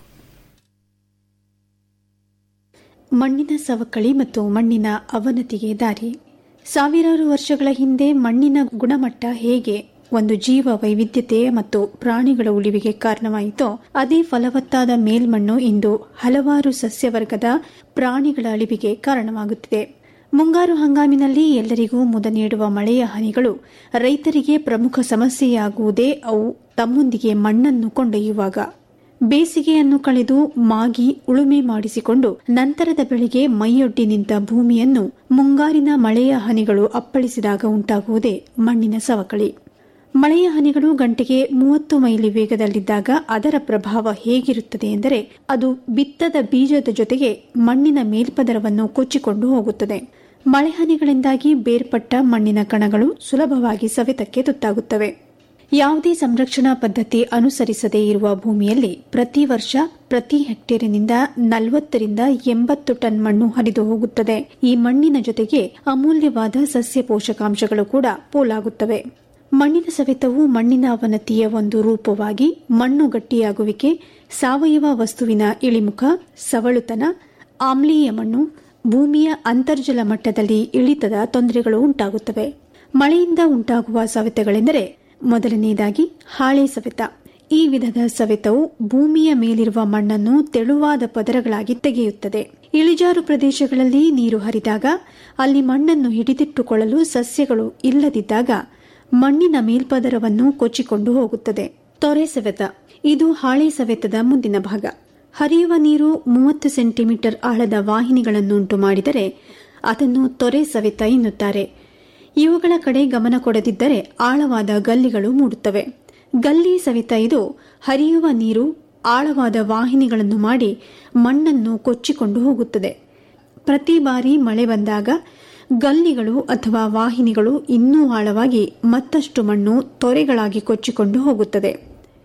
ಮಣ್ಣಿನ ಸವಕಳಿ ಮತ್ತು ಮಣ್ಣಿನ ಅವನತಿಗೆ ದಾರಿ ಸಾವಿರಾರು ವರ್ಷಗಳ ಹಿಂದೆ ಮಣ್ಣಿನ ಗುಣಮಟ್ಟ ಹೇಗೆ ಒಂದು ಜೀವ ವೈವಿಧ್ಯತೆ ಮತ್ತು ಪ್ರಾಣಿಗಳ ಉಳಿವಿಗೆ ಕಾರಣವಾಯಿತೋ ಅದೇ ಫಲವತ್ತಾದ ಮೇಲ್ಮಣ್ಣು ಇಂದು ಹಲವಾರು ಸಸ್ಯವರ್ಗದ ಪ್ರಾಣಿಗಳ ಅಳಿವಿಗೆ ಕಾರಣವಾಗುತ್ತಿದೆ ಮುಂಗಾರು ಹಂಗಾಮಿನಲ್ಲಿ ಎಲ್ಲರಿಗೂ ಮುದ ನೀಡುವ ಮಳೆಯ ಹನಿಗಳು ರೈತರಿಗೆ ಪ್ರಮುಖ ಸಮಸ್ಯೆಯಾಗುವುದೇ ಅವು ತಮ್ಮೊಂದಿಗೆ ಮಣ್ಣನ್ನು ಕೊಂಡೊಯ್ಯುವಾಗ ಬೇಸಿಗೆಯನ್ನು ಕಳೆದು ಮಾಗಿ ಉಳುಮೆ ಮಾಡಿಸಿಕೊಂಡು ನಂತರದ ಬೆಳೆಗೆ ಮೈಯೊಡ್ಡಿ ನಿಂತ ಭೂಮಿಯನ್ನು ಮುಂಗಾರಿನ ಮಳೆಯ ಹನಿಗಳು ಅಪ್ಪಳಿಸಿದಾಗ ಉಂಟಾಗುವುದೇ ಮಣ್ಣಿನ ಸವಕಳಿ ಮಳೆಯ ಹನಿಗಳು ಗಂಟೆಗೆ ಮೂವತ್ತು ಮೈಲಿ ವೇಗದಲ್ಲಿದ್ದಾಗ ಅದರ ಪ್ರಭಾವ ಹೇಗಿರುತ್ತದೆ ಎಂದರೆ ಅದು ಬಿತ್ತದ ಬೀಜದ ಜೊತೆಗೆ ಮಣ್ಣಿನ ಮೇಲ್ಪದರವನ್ನು ಕೊಚ್ಚಿಕೊಂಡು ಹೋಗುತ್ತದೆ ಮಳೆ ಹನಿಗಳಿಂದಾಗಿ ಬೇರ್ಪಟ್ಟ ಮಣ್ಣಿನ ಕಣಗಳು ಸುಲಭವಾಗಿ ಸವೆತಕ್ಕೆ ತುತ್ತಾಗುತ್ತವೆ ಯಾವುದೇ ಸಂರಕ್ಷಣಾ ಪದ್ಧತಿ ಅನುಸರಿಸದೇ ಇರುವ ಭೂಮಿಯಲ್ಲಿ ಪ್ರತಿ ವರ್ಷ ಪ್ರತಿ ಹೆಕ್ಟೇರಿನಿಂದ ನಲವತ್ತರಿಂದ ಎಂಬತ್ತು ಟನ್ ಮಣ್ಣು ಹರಿದು ಹೋಗುತ್ತದೆ ಈ ಮಣ್ಣಿನ ಜೊತೆಗೆ ಅಮೂಲ್ಯವಾದ ಸಸ್ಯ ಪೋಷಕಾಂಶಗಳು ಕೂಡ ಪೋಲಾಗುತ್ತವೆ ಮಣ್ಣಿನ ಸವೆತವು ಮಣ್ಣಿನ ಅವನತಿಯ ಒಂದು ರೂಪವಾಗಿ ಮಣ್ಣು ಗಟ್ಟಿಯಾಗುವಿಕೆ ಸಾವಯವ ವಸ್ತುವಿನ ಇಳಿಮುಖ ಸವಳುತನ ಆಮ್ಲೀಯ ಮಣ್ಣು ಭೂಮಿಯ ಅಂತರ್ಜಲ ಮಟ್ಟದಲ್ಲಿ ಇಳಿತದ ತೊಂದರೆಗಳು ಉಂಟಾಗುತ್ತವೆ ಮಳೆಯಿಂದ ಉಂಟಾಗುವ ಸವೆತಗಳೆಂದರೆ ಮೊದಲನೆಯದಾಗಿ ಹಾಳೆ ಸವೆತ ಈ ವಿಧದ ಸವೆತವು ಭೂಮಿಯ ಮೇಲಿರುವ ಮಣ್ಣನ್ನು ತೆಳುವಾದ ಪದರಗಳಾಗಿ ತೆಗೆಯುತ್ತದೆ ಇಳಿಜಾರು ಪ್ರದೇಶಗಳಲ್ಲಿ ನೀರು ಹರಿದಾಗ ಅಲ್ಲಿ ಮಣ್ಣನ್ನು ಹಿಡಿದಿಟ್ಟುಕೊಳ್ಳಲು ಸಸ್ಯಗಳು ಇಲ್ಲದಿದ್ದಾಗ ಮಣ್ಣಿನ ಮೇಲ್ಪದರವನ್ನು ಕೊಚ್ಚಿಕೊಂಡು ಹೋಗುತ್ತದೆ ತೊರೆ ಸವೆತ ಇದು ಹಾಳೆ ಸವೆತದ ಮುಂದಿನ ಭಾಗ ಹರಿಯುವ ನೀರು ಮೂವತ್ತು ಸೆಂಟಿಮೀಟರ್ ಆಳದ ವಾಹಿನಿಗಳನ್ನುಂಟು ಮಾಡಿದರೆ ಅದನ್ನು ತೊರೆ ಸವೆತ ಎನ್ನುತ್ತಾರೆ ಇವುಗಳ ಕಡೆ ಗಮನ ಕೊಡದಿದ್ದರೆ ಆಳವಾದ ಗಲ್ಲಿಗಳು ಮೂಡುತ್ತವೆ ಗಲ್ಲಿ ಸವೆತ ಇದು ಹರಿಯುವ ನೀರು ಆಳವಾದ ವಾಹಿನಿಗಳನ್ನು ಮಾಡಿ ಮಣ್ಣನ್ನು ಕೊಚ್ಚಿಕೊಂಡು ಹೋಗುತ್ತದೆ ಪ್ರತಿ ಬಾರಿ ಮಳೆ ಬಂದಾಗ ಗಲ್ಲಿಗಳು ಅಥವಾ ವಾಹಿನಿಗಳು ಇನ್ನೂ ಆಳವಾಗಿ ಮತ್ತಷ್ಟು ಮಣ್ಣು ತೊರೆಗಳಾಗಿ ಕೊಚ್ಚಿಕೊಂಡು ಹೋಗುತ್ತದೆ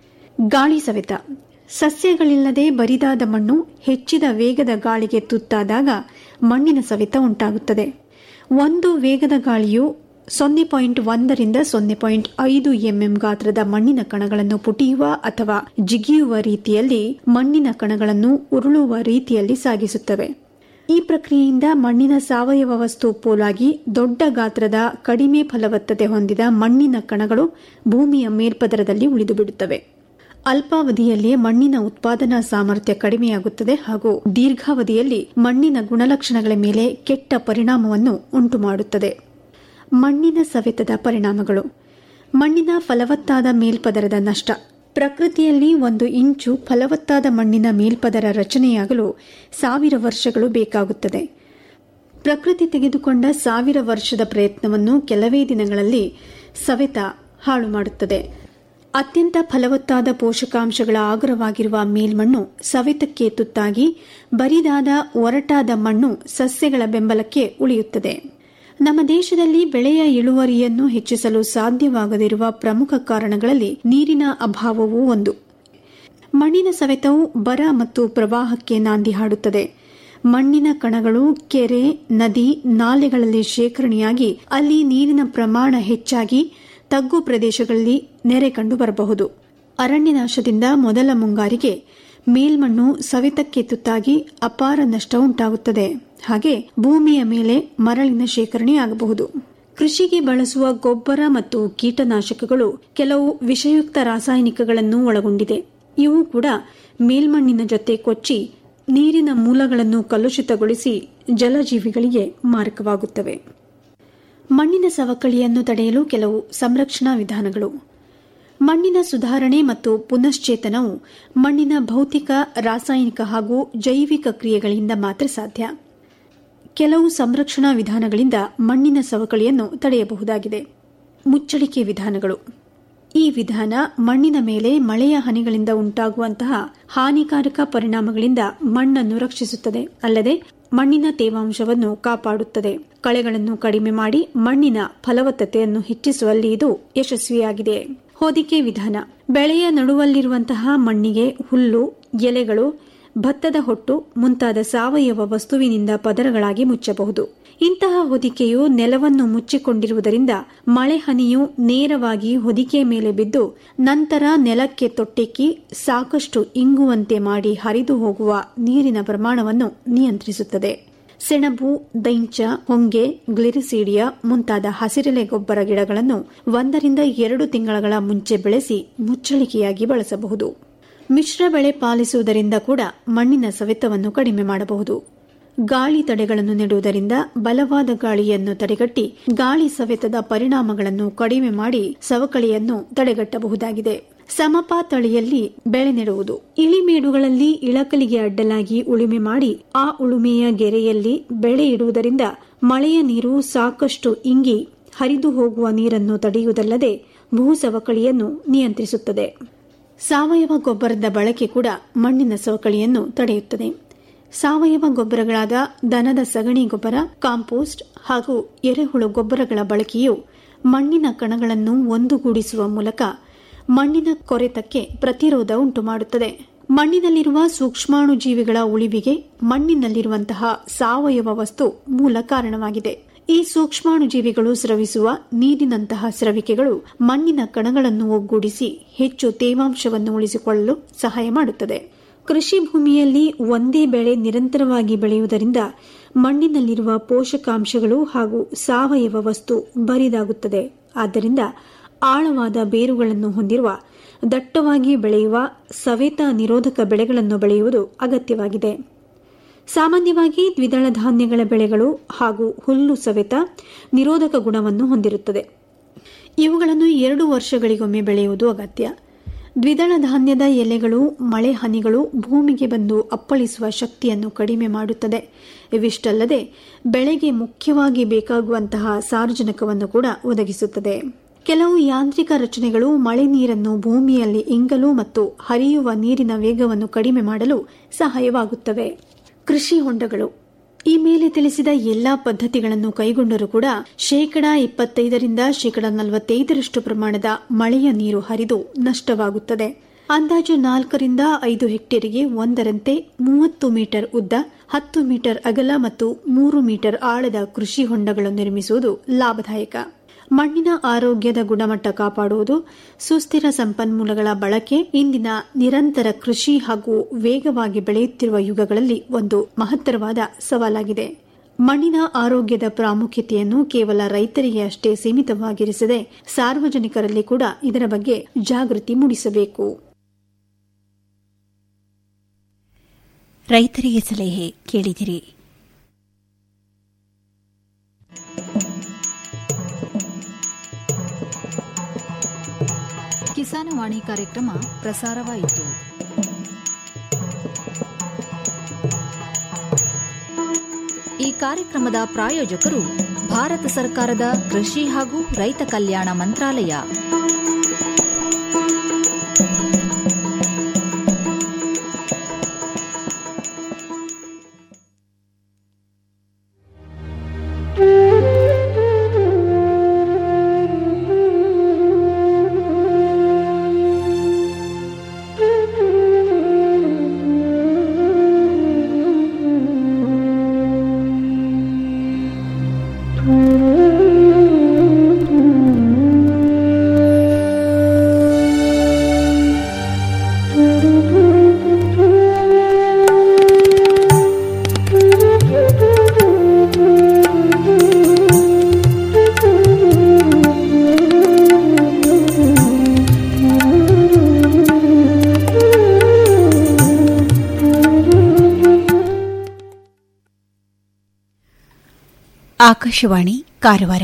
ಗಾಳಿ ಸವೆತ ಸಸ್ಯಗಳಿಲ್ಲದೆ ಬರಿದಾದ ಮಣ್ಣು ಹೆಚ್ಚಿದ ವೇಗದ ಗಾಳಿಗೆ ತುತ್ತಾದಾಗ ಮಣ್ಣಿನ ಸವೆತ ಉಂಟಾಗುತ್ತದೆ ಒಂದು ವೇಗದ ಗಾಳಿಯು ಸೊನ್ನೆ ಪಾಯಿಂಟ್ ಒಂದರಿಂದ ಸೊನ್ನೆ ಪಾಯಿಂಟ್ ಐದು ಎಂಎಂ ಗಾತ್ರದ ಮಣ್ಣಿನ ಕಣಗಳನ್ನು ಪುಟಿಯುವ ಅಥವಾ ಜಿಗಿಯುವ ರೀತಿಯಲ್ಲಿ ಮಣ್ಣಿನ ಕಣಗಳನ್ನು ಉರುಳುವ ರೀತಿಯಲ್ಲಿ ಸಾಗಿಸುತ್ತವೆ ಈ ಪ್ರಕ್ರಿಯೆಯಿಂದ ಮಣ್ಣಿನ ಸಾವಯವ ವಸ್ತು ಪೋಲಾಗಿ ದೊಡ್ಡ ಗಾತ್ರದ ಕಡಿಮೆ ಫಲವತ್ತತೆ ಹೊಂದಿದ ಮಣ್ಣಿನ ಕಣಗಳು ಭೂಮಿಯ ಮೇಲ್ಪದರದಲ್ಲಿ ಉಳಿದುಬಿಡುತ್ತವೆ ಅಲ್ಪಾವಧಿಯಲ್ಲಿ ಮಣ್ಣಿನ ಉತ್ಪಾದನಾ ಸಾಮರ್ಥ್ಯ ಕಡಿಮೆಯಾಗುತ್ತದೆ ಹಾಗೂ ದೀರ್ಘಾವಧಿಯಲ್ಲಿ ಮಣ್ಣಿನ ಗುಣಲಕ್ಷಣಗಳ ಮೇಲೆ ಕೆಟ್ಟ ಪರಿಣಾಮವನ್ನು ಉಂಟುಮಾಡುತ್ತದೆ ಮಣ್ಣಿನ ಸವೆತದ ಪರಿಣಾಮಗಳು ಮಣ್ಣಿನ ಫಲವತ್ತಾದ ಮೇಲ್ಪದರದ ನಷ್ಟ ಪ್ರಕೃತಿಯಲ್ಲಿ ಒಂದು ಇಂಚು ಫಲವತ್ತಾದ ಮಣ್ಣಿನ ಮೇಲ್ಪದರ ರಚನೆಯಾಗಲು ಸಾವಿರ ವರ್ಷಗಳು ಬೇಕಾಗುತ್ತದೆ ಪ್ರಕೃತಿ ತೆಗೆದುಕೊಂಡ ಸಾವಿರ ವರ್ಷದ ಪ್ರಯತ್ನವನ್ನು ಕೆಲವೇ ದಿನಗಳಲ್ಲಿ ಸವೆತ ಹಾಳು ಮಾಡುತ್ತದೆ ಅತ್ಯಂತ ಫಲವತ್ತಾದ ಪೋಷಕಾಂಶಗಳ ಆಗರವಾಗಿರುವ ಮೇಲ್ಮಣ್ಣು ಸವೆತಕ್ಕೆ ತುತ್ತಾಗಿ ಬರಿದಾದ ಒರಟಾದ ಮಣ್ಣು ಸಸ್ಯಗಳ ಬೆಂಬಲಕ್ಕೆ ಉಳಿಯುತ್ತದೆ ನಮ್ಮ ದೇಶದಲ್ಲಿ ಬೆಳೆಯ ಇಳುವರಿಯನ್ನು ಹೆಚ್ಚಿಸಲು ಸಾಧ್ಯವಾಗದಿರುವ ಪ್ರಮುಖ ಕಾರಣಗಳಲ್ಲಿ ನೀರಿನ ಅಭಾವವೂ ಒಂದು ಮಣ್ಣಿನ ಸವೆತವು ಬರ ಮತ್ತು ಪ್ರವಾಹಕ್ಕೆ ನಾಂದಿ ಹಾಡುತ್ತದೆ ಮಣ್ಣಿನ ಕಣಗಳು ಕೆರೆ ನದಿ ನಾಲೆಗಳಲ್ಲಿ ಶೇಖರಣೆಯಾಗಿ ಅಲ್ಲಿ ನೀರಿನ ಪ್ರಮಾಣ ಹೆಚ್ಚಾಗಿ ತಗ್ಗು ಪ್ರದೇಶಗಳಲ್ಲಿ ನೆರೆ ಕಂಡು ಬರಬಹುದು ಅರಣ್ಯನಾಶದಿಂದ ಮೊದಲ ಮುಂಗಾರಿಗೆ ಮೇಲ್ಮಣ್ಣು ಸವೆತಕ್ಕೆ ತುತ್ತಾಗಿ ಅಪಾರ ನಷ್ಟ ಉಂಟಾಗುತ್ತದೆ ಹಾಗೆ ಭೂಮಿಯ ಮೇಲೆ ಮರಳಿನ ಶೇಖರಣೆಯಾಗಬಹುದು ಕೃಷಿಗೆ ಬಳಸುವ ಗೊಬ್ಬರ ಮತ್ತು ಕೀಟನಾಶಕಗಳು ಕೆಲವು ವಿಷಯುಕ್ತ ರಾಸಾಯನಿಕಗಳನ್ನು ಒಳಗೊಂಡಿದೆ ಇವು ಕೂಡ ಮೇಲ್ಮಣ್ಣಿನ ಜೊತೆ ಕೊಚ್ಚಿ ನೀರಿನ ಮೂಲಗಳನ್ನು ಕಲುಷಿತಗೊಳಿಸಿ ಜಲಜೀವಿಗಳಿಗೆ ಮಾರಕವಾಗುತ್ತವೆ ಮಣ್ಣಿನ ಸವಕಳಿಯನ್ನು ತಡೆಯಲು ಕೆಲವು ಸಂರಕ್ಷಣಾ ವಿಧಾನಗಳು ಮಣ್ಣಿನ ಸುಧಾರಣೆ ಮತ್ತು ಪುನಶ್ಚೇತನವು ಮಣ್ಣಿನ ಭೌತಿಕ ರಾಸಾಯನಿಕ ಹಾಗೂ ಜೈವಿಕ ಕ್ರಿಯೆಗಳಿಂದ ಮಾತ್ರ ಸಾಧ್ಯ ಕೆಲವು ಸಂರಕ್ಷಣಾ ವಿಧಾನಗಳಿಂದ ಮಣ್ಣಿನ ಸವಕಳಿಯನ್ನು ತಡೆಯಬಹುದಾಗಿದೆ ಮುಚ್ಚಳಿಕೆ ವಿಧಾನಗಳು ಈ ವಿಧಾನ ಮಣ್ಣಿನ ಮೇಲೆ ಮಳೆಯ ಹನಿಗಳಿಂದ ಉಂಟಾಗುವಂತಹ ಹಾನಿಕಾರಕ ಪರಿಣಾಮಗಳಿಂದ ಮಣ್ಣನ್ನು ರಕ್ಷಿಸುತ್ತದೆ ಅಲ್ಲದೆ ಮಣ್ಣಿನ ತೇವಾಂಶವನ್ನು ಕಾಪಾಡುತ್ತದೆ ಕಳೆಗಳನ್ನು ಕಡಿಮೆ ಮಾಡಿ ಮಣ್ಣಿನ ಫಲವತ್ತತೆಯನ್ನು ಹೆಚ್ಚಿಸುವಲ್ಲಿ ಇದು ಯಶಸ್ವಿಯಾಗಿದೆ ಹೊದಿಕೆ ವಿಧಾನ ಬೆಳೆಯ ನಡುವಲ್ಲಿರುವಂತಹ ಮಣ್ಣಿಗೆ ಹುಲ್ಲು ಎಲೆಗಳು ಭತ್ತದ ಹೊಟ್ಟು ಮುಂತಾದ ಸಾವಯವ ವಸ್ತುವಿನಿಂದ ಪದರಗಳಾಗಿ ಮುಚ್ಚಬಹುದು ಇಂತಹ ಹೊದಿಕೆಯು ನೆಲವನ್ನು ಮುಚ್ಚಿಕೊಂಡಿರುವುದರಿಂದ ಮಳೆ ಹನಿಯು ನೇರವಾಗಿ ಹೊದಿಕೆಯ ಮೇಲೆ ಬಿದ್ದು ನಂತರ ನೆಲಕ್ಕೆ ತೊಟ್ಟಿಕ್ಕಿ ಸಾಕಷ್ಟು ಇಂಗುವಂತೆ ಮಾಡಿ ಹರಿದು ಹೋಗುವ ನೀರಿನ ಪ್ರಮಾಣವನ್ನು ನಿಯಂತ್ರಿಸುತ್ತದೆ ಸೆಣಬು ದೈಂಚ ಹೊಂಗೆ ಗ್ಲಿರಿಸೀಡಿಯಾ ಮುಂತಾದ ಹಸಿರೆಲೆ ಗೊಬ್ಬರ ಗಿಡಗಳನ್ನು ಒಂದರಿಂದ ಎರಡು ತಿಂಗಳ ಮುಂಚೆ ಬೆಳೆಸಿ ಮುಚ್ಚಳಿಕೆಯಾಗಿ ಬಳಸಬಹುದು ಮಿಶ್ರ ಬೆಳೆ ಪಾಲಿಸುವುದರಿಂದ ಕೂಡ ಮಣ್ಣಿನ ಸವೆತವನ್ನು ಕಡಿಮೆ ಮಾಡಬಹುದು ಗಾಳಿ ತಡೆಗಳನ್ನು ನೆಡುವುದರಿಂದ ಬಲವಾದ ಗಾಳಿಯನ್ನು ತಡೆಗಟ್ಟಿ ಗಾಳಿ ಸವೆತದ ಪರಿಣಾಮಗಳನ್ನು ಕಡಿಮೆ ಮಾಡಿ ಸವಕಳಿಯನ್ನು ತಡೆಗಟ್ಟಬಹುದಾಗಿದೆ ಸಮಪಾತಳಿಯಲ್ಲಿ ಬೆಳೆ ನೆಡುವುದು ಇಳಿಮೇಡುಗಳಲ್ಲಿ ಇಳಕಲಿಗೆ ಅಡ್ಡಲಾಗಿ ಉಳುಮೆ ಮಾಡಿ ಆ ಉಳುಮೆಯ ಗೆರೆಯಲ್ಲಿ ಬೆಳೆ ಇಡುವುದರಿಂದ ಮಳೆಯ ನೀರು ಸಾಕಷ್ಟು ಇಂಗಿ ಹರಿದು ಹೋಗುವ ನೀರನ್ನು ತಡೆಯುವುದಲ್ಲದೆ ಭೂ ಸವಕಳಿಯನ್ನು ನಿಯಂತ್ರಿಸುತ್ತದೆ ಸಾವಯವ ಗೊಬ್ಬರದ ಬಳಕೆ ಕೂಡ ಮಣ್ಣಿನ ಸವಕಳಿಯನ್ನು ತಡೆಯುತ್ತದೆ ಸಾವಯವ ಗೊಬ್ಬರಗಳಾದ ದನದ ಸಗಣಿ ಗೊಬ್ಬರ ಕಾಂಪೋಸ್ಟ್ ಹಾಗೂ ಎರೆಹುಳು ಗೊಬ್ಬರಗಳ ಬಳಕೆಯು ಮಣ್ಣಿನ ಕಣಗಳನ್ನು ಒಂದುಗೂಡಿಸುವ ಮೂಲಕ ಮಣ್ಣಿನ ಕೊರೆತಕ್ಕೆ ಪ್ರತಿರೋಧ ಉಂಟುಮಾಡುತ್ತದೆ ಮಣ್ಣಿನಲ್ಲಿರುವ ಸೂಕ್ಷ್ಮಾಣು ಜೀವಿಗಳ ಉಳಿವಿಗೆ ಮಣ್ಣಿನಲ್ಲಿರುವಂತಹ ಸಾವಯವ ವಸ್ತು ಮೂಲ ಕಾರಣವಾಗಿದೆ ಈ ಸೂಕ್ಷ್ಮಾಣು ಜೀವಿಗಳು ಸ್ರವಿಸುವ ನೀರಿನಂತಹ ಸ್ರವಿಕೆಗಳು ಮಣ್ಣಿನ ಕಣಗಳನ್ನು ಒಗ್ಗೂಡಿಸಿ ಹೆಚ್ಚು ತೇವಾಂಶವನ್ನು ಉಳಿಸಿಕೊಳ್ಳಲು ಸಹಾಯ ಮಾಡುತ್ತದೆ ಕೃಷಿ ಭೂಮಿಯಲ್ಲಿ ಒಂದೇ ಬೆಳೆ ನಿರಂತರವಾಗಿ ಬೆಳೆಯುವುದರಿಂದ ಮಣ್ಣಿನಲ್ಲಿರುವ ಪೋಷಕಾಂಶಗಳು ಹಾಗೂ ಸಾವಯವ ವಸ್ತು ಬರಿದಾಗುತ್ತದೆ ಆದ್ದರಿಂದ ಆಳವಾದ ಬೇರುಗಳನ್ನು ಹೊಂದಿರುವ ದಟ್ಟವಾಗಿ ಬೆಳೆಯುವ ಸವೇತ ನಿರೋಧಕ ಬೆಳೆಗಳನ್ನು ಬೆಳೆಯುವುದು ಅಗತ್ಯವಾಗಿದೆ ಸಾಮಾನ್ಯವಾಗಿ ದ್ವಿದಳ ಧಾನ್ಯಗಳ ಬೆಳೆಗಳು ಹಾಗೂ ಹುಲ್ಲು ಸವೆತ ನಿರೋಧಕ ಗುಣವನ್ನು ಹೊಂದಿರುತ್ತದೆ ಇವುಗಳನ್ನು ಎರಡು ವರ್ಷಗಳಿಗೊಮ್ಮೆ ಬೆಳೆಯುವುದು ಅಗತ್ಯ ದ್ವಿದಳ ಧಾನ್ಯದ ಎಲೆಗಳು ಮಳೆ ಹನಿಗಳು ಭೂಮಿಗೆ ಬಂದು ಅಪ್ಪಳಿಸುವ ಶಕ್ತಿಯನ್ನು ಕಡಿಮೆ ಮಾಡುತ್ತದೆ ಇವಿಷ್ಟಲ್ಲದೆ ಬೆಳೆಗೆ ಮುಖ್ಯವಾಗಿ ಬೇಕಾಗುವಂತಹ ಸಾರ್ವಜನಿಕವನ್ನು ಕೂಡ ಒದಗಿಸುತ್ತದೆ ಕೆಲವು ಯಾಂತ್ರಿಕ ರಚನೆಗಳು ಮಳೆ ನೀರನ್ನು ಭೂಮಿಯಲ್ಲಿ ಇಂಗಲು ಮತ್ತು ಹರಿಯುವ ನೀರಿನ ವೇಗವನ್ನು ಕಡಿಮೆ ಮಾಡಲು ಸಹಾಯವಾಗುತ್ತವೆ ಕೃಷಿ ಹೊಂಡಗಳು ಈ ಮೇಲೆ ತಿಳಿಸಿದ ಎಲ್ಲಾ ಪದ್ಧತಿಗಳನ್ನು ಕೈಗೊಂಡರೂ ಕೂಡ ಶೇಕಡಾ ಇಪ್ಪತ್ತೈದರಿಂದ ಶೇಕಡಾ ನಲವತ್ತೈದರಷ್ಟು ಪ್ರಮಾಣದ ಮಳೆಯ ನೀರು ಹರಿದು ನಷ್ಟವಾಗುತ್ತದೆ ಅಂದಾಜು ನಾಲ್ಕರಿಂದ ಐದು ಹೆಕ್ಟೇರಿಗೆ ಒಂದರಂತೆ ಮೂವತ್ತು ಮೀಟರ್ ಉದ್ದ ಹತ್ತು ಮೀಟರ್ ಅಗಲ ಮತ್ತು ಮೂರು ಮೀಟರ್ ಆಳದ ಕೃಷಿ ಹೊಂಡಗಳು ನಿರ್ಮಿಸುವುದು ಲಾಭದಾಯಕ ಮಣ್ಣಿನ ಆರೋಗ್ಯದ ಗುಣಮಟ್ಟ ಕಾಪಾಡುವುದು ಸುಸ್ಥಿರ ಸಂಪನ್ಮೂಲಗಳ ಬಳಕೆ ಇಂದಿನ ನಿರಂತರ ಕೃಷಿ ಹಾಗೂ ವೇಗವಾಗಿ ಬೆಳೆಯುತ್ತಿರುವ ಯುಗಗಳಲ್ಲಿ ಒಂದು ಮಹತ್ತರವಾದ ಸವಾಲಾಗಿದೆ ಮಣ್ಣಿನ ಆರೋಗ್ಯದ ಪ್ರಾಮುಖ್ಯತೆಯನ್ನು ಕೇವಲ ರೈತರಿಗೆ ಅಷ್ಟೇ ಸೀಮಿತವಾಗಿರಿಸದೆ ಸಾರ್ವಜನಿಕರಲ್ಲಿ ಕೂಡ ಇದರ ಬಗ್ಗೆ ಜಾಗೃತಿ ಮೂಡಿಸಬೇಕು ರೈತರಿಗೆ ಸಲಹೆ ಕೇಳಿದಿರಿ ಕಿಸಾನವಾಣಿ ಕಾರ್ಯಕ್ರಮ ಪ್ರಸಾರವಾಯಿತು ಈ ಕಾರ್ಯಕ್ರಮದ ಪ್ರಾಯೋಜಕರು ಭಾರತ ಸರ್ಕಾರದ ಕೃಷಿ ಹಾಗೂ ರೈತ ಕಲ್ಯಾಣ ಮಂತ್ರಾಲಯ ಆಕಾಶವಾಣಿ ಕಾರವಾರ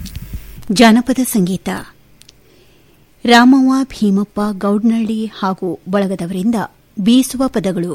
ಜಾನಪದ ಸಂಗೀತ ರಾಮವ್ವ ಭೀಮಪ್ಪ ಗೌಡ್ನಳ್ಳಿ ಹಾಗೂ ಬಳಗದವರಿಂದ ಬೀಸುವ ಪದಗಳು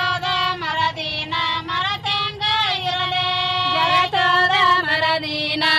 ಮರದಿನ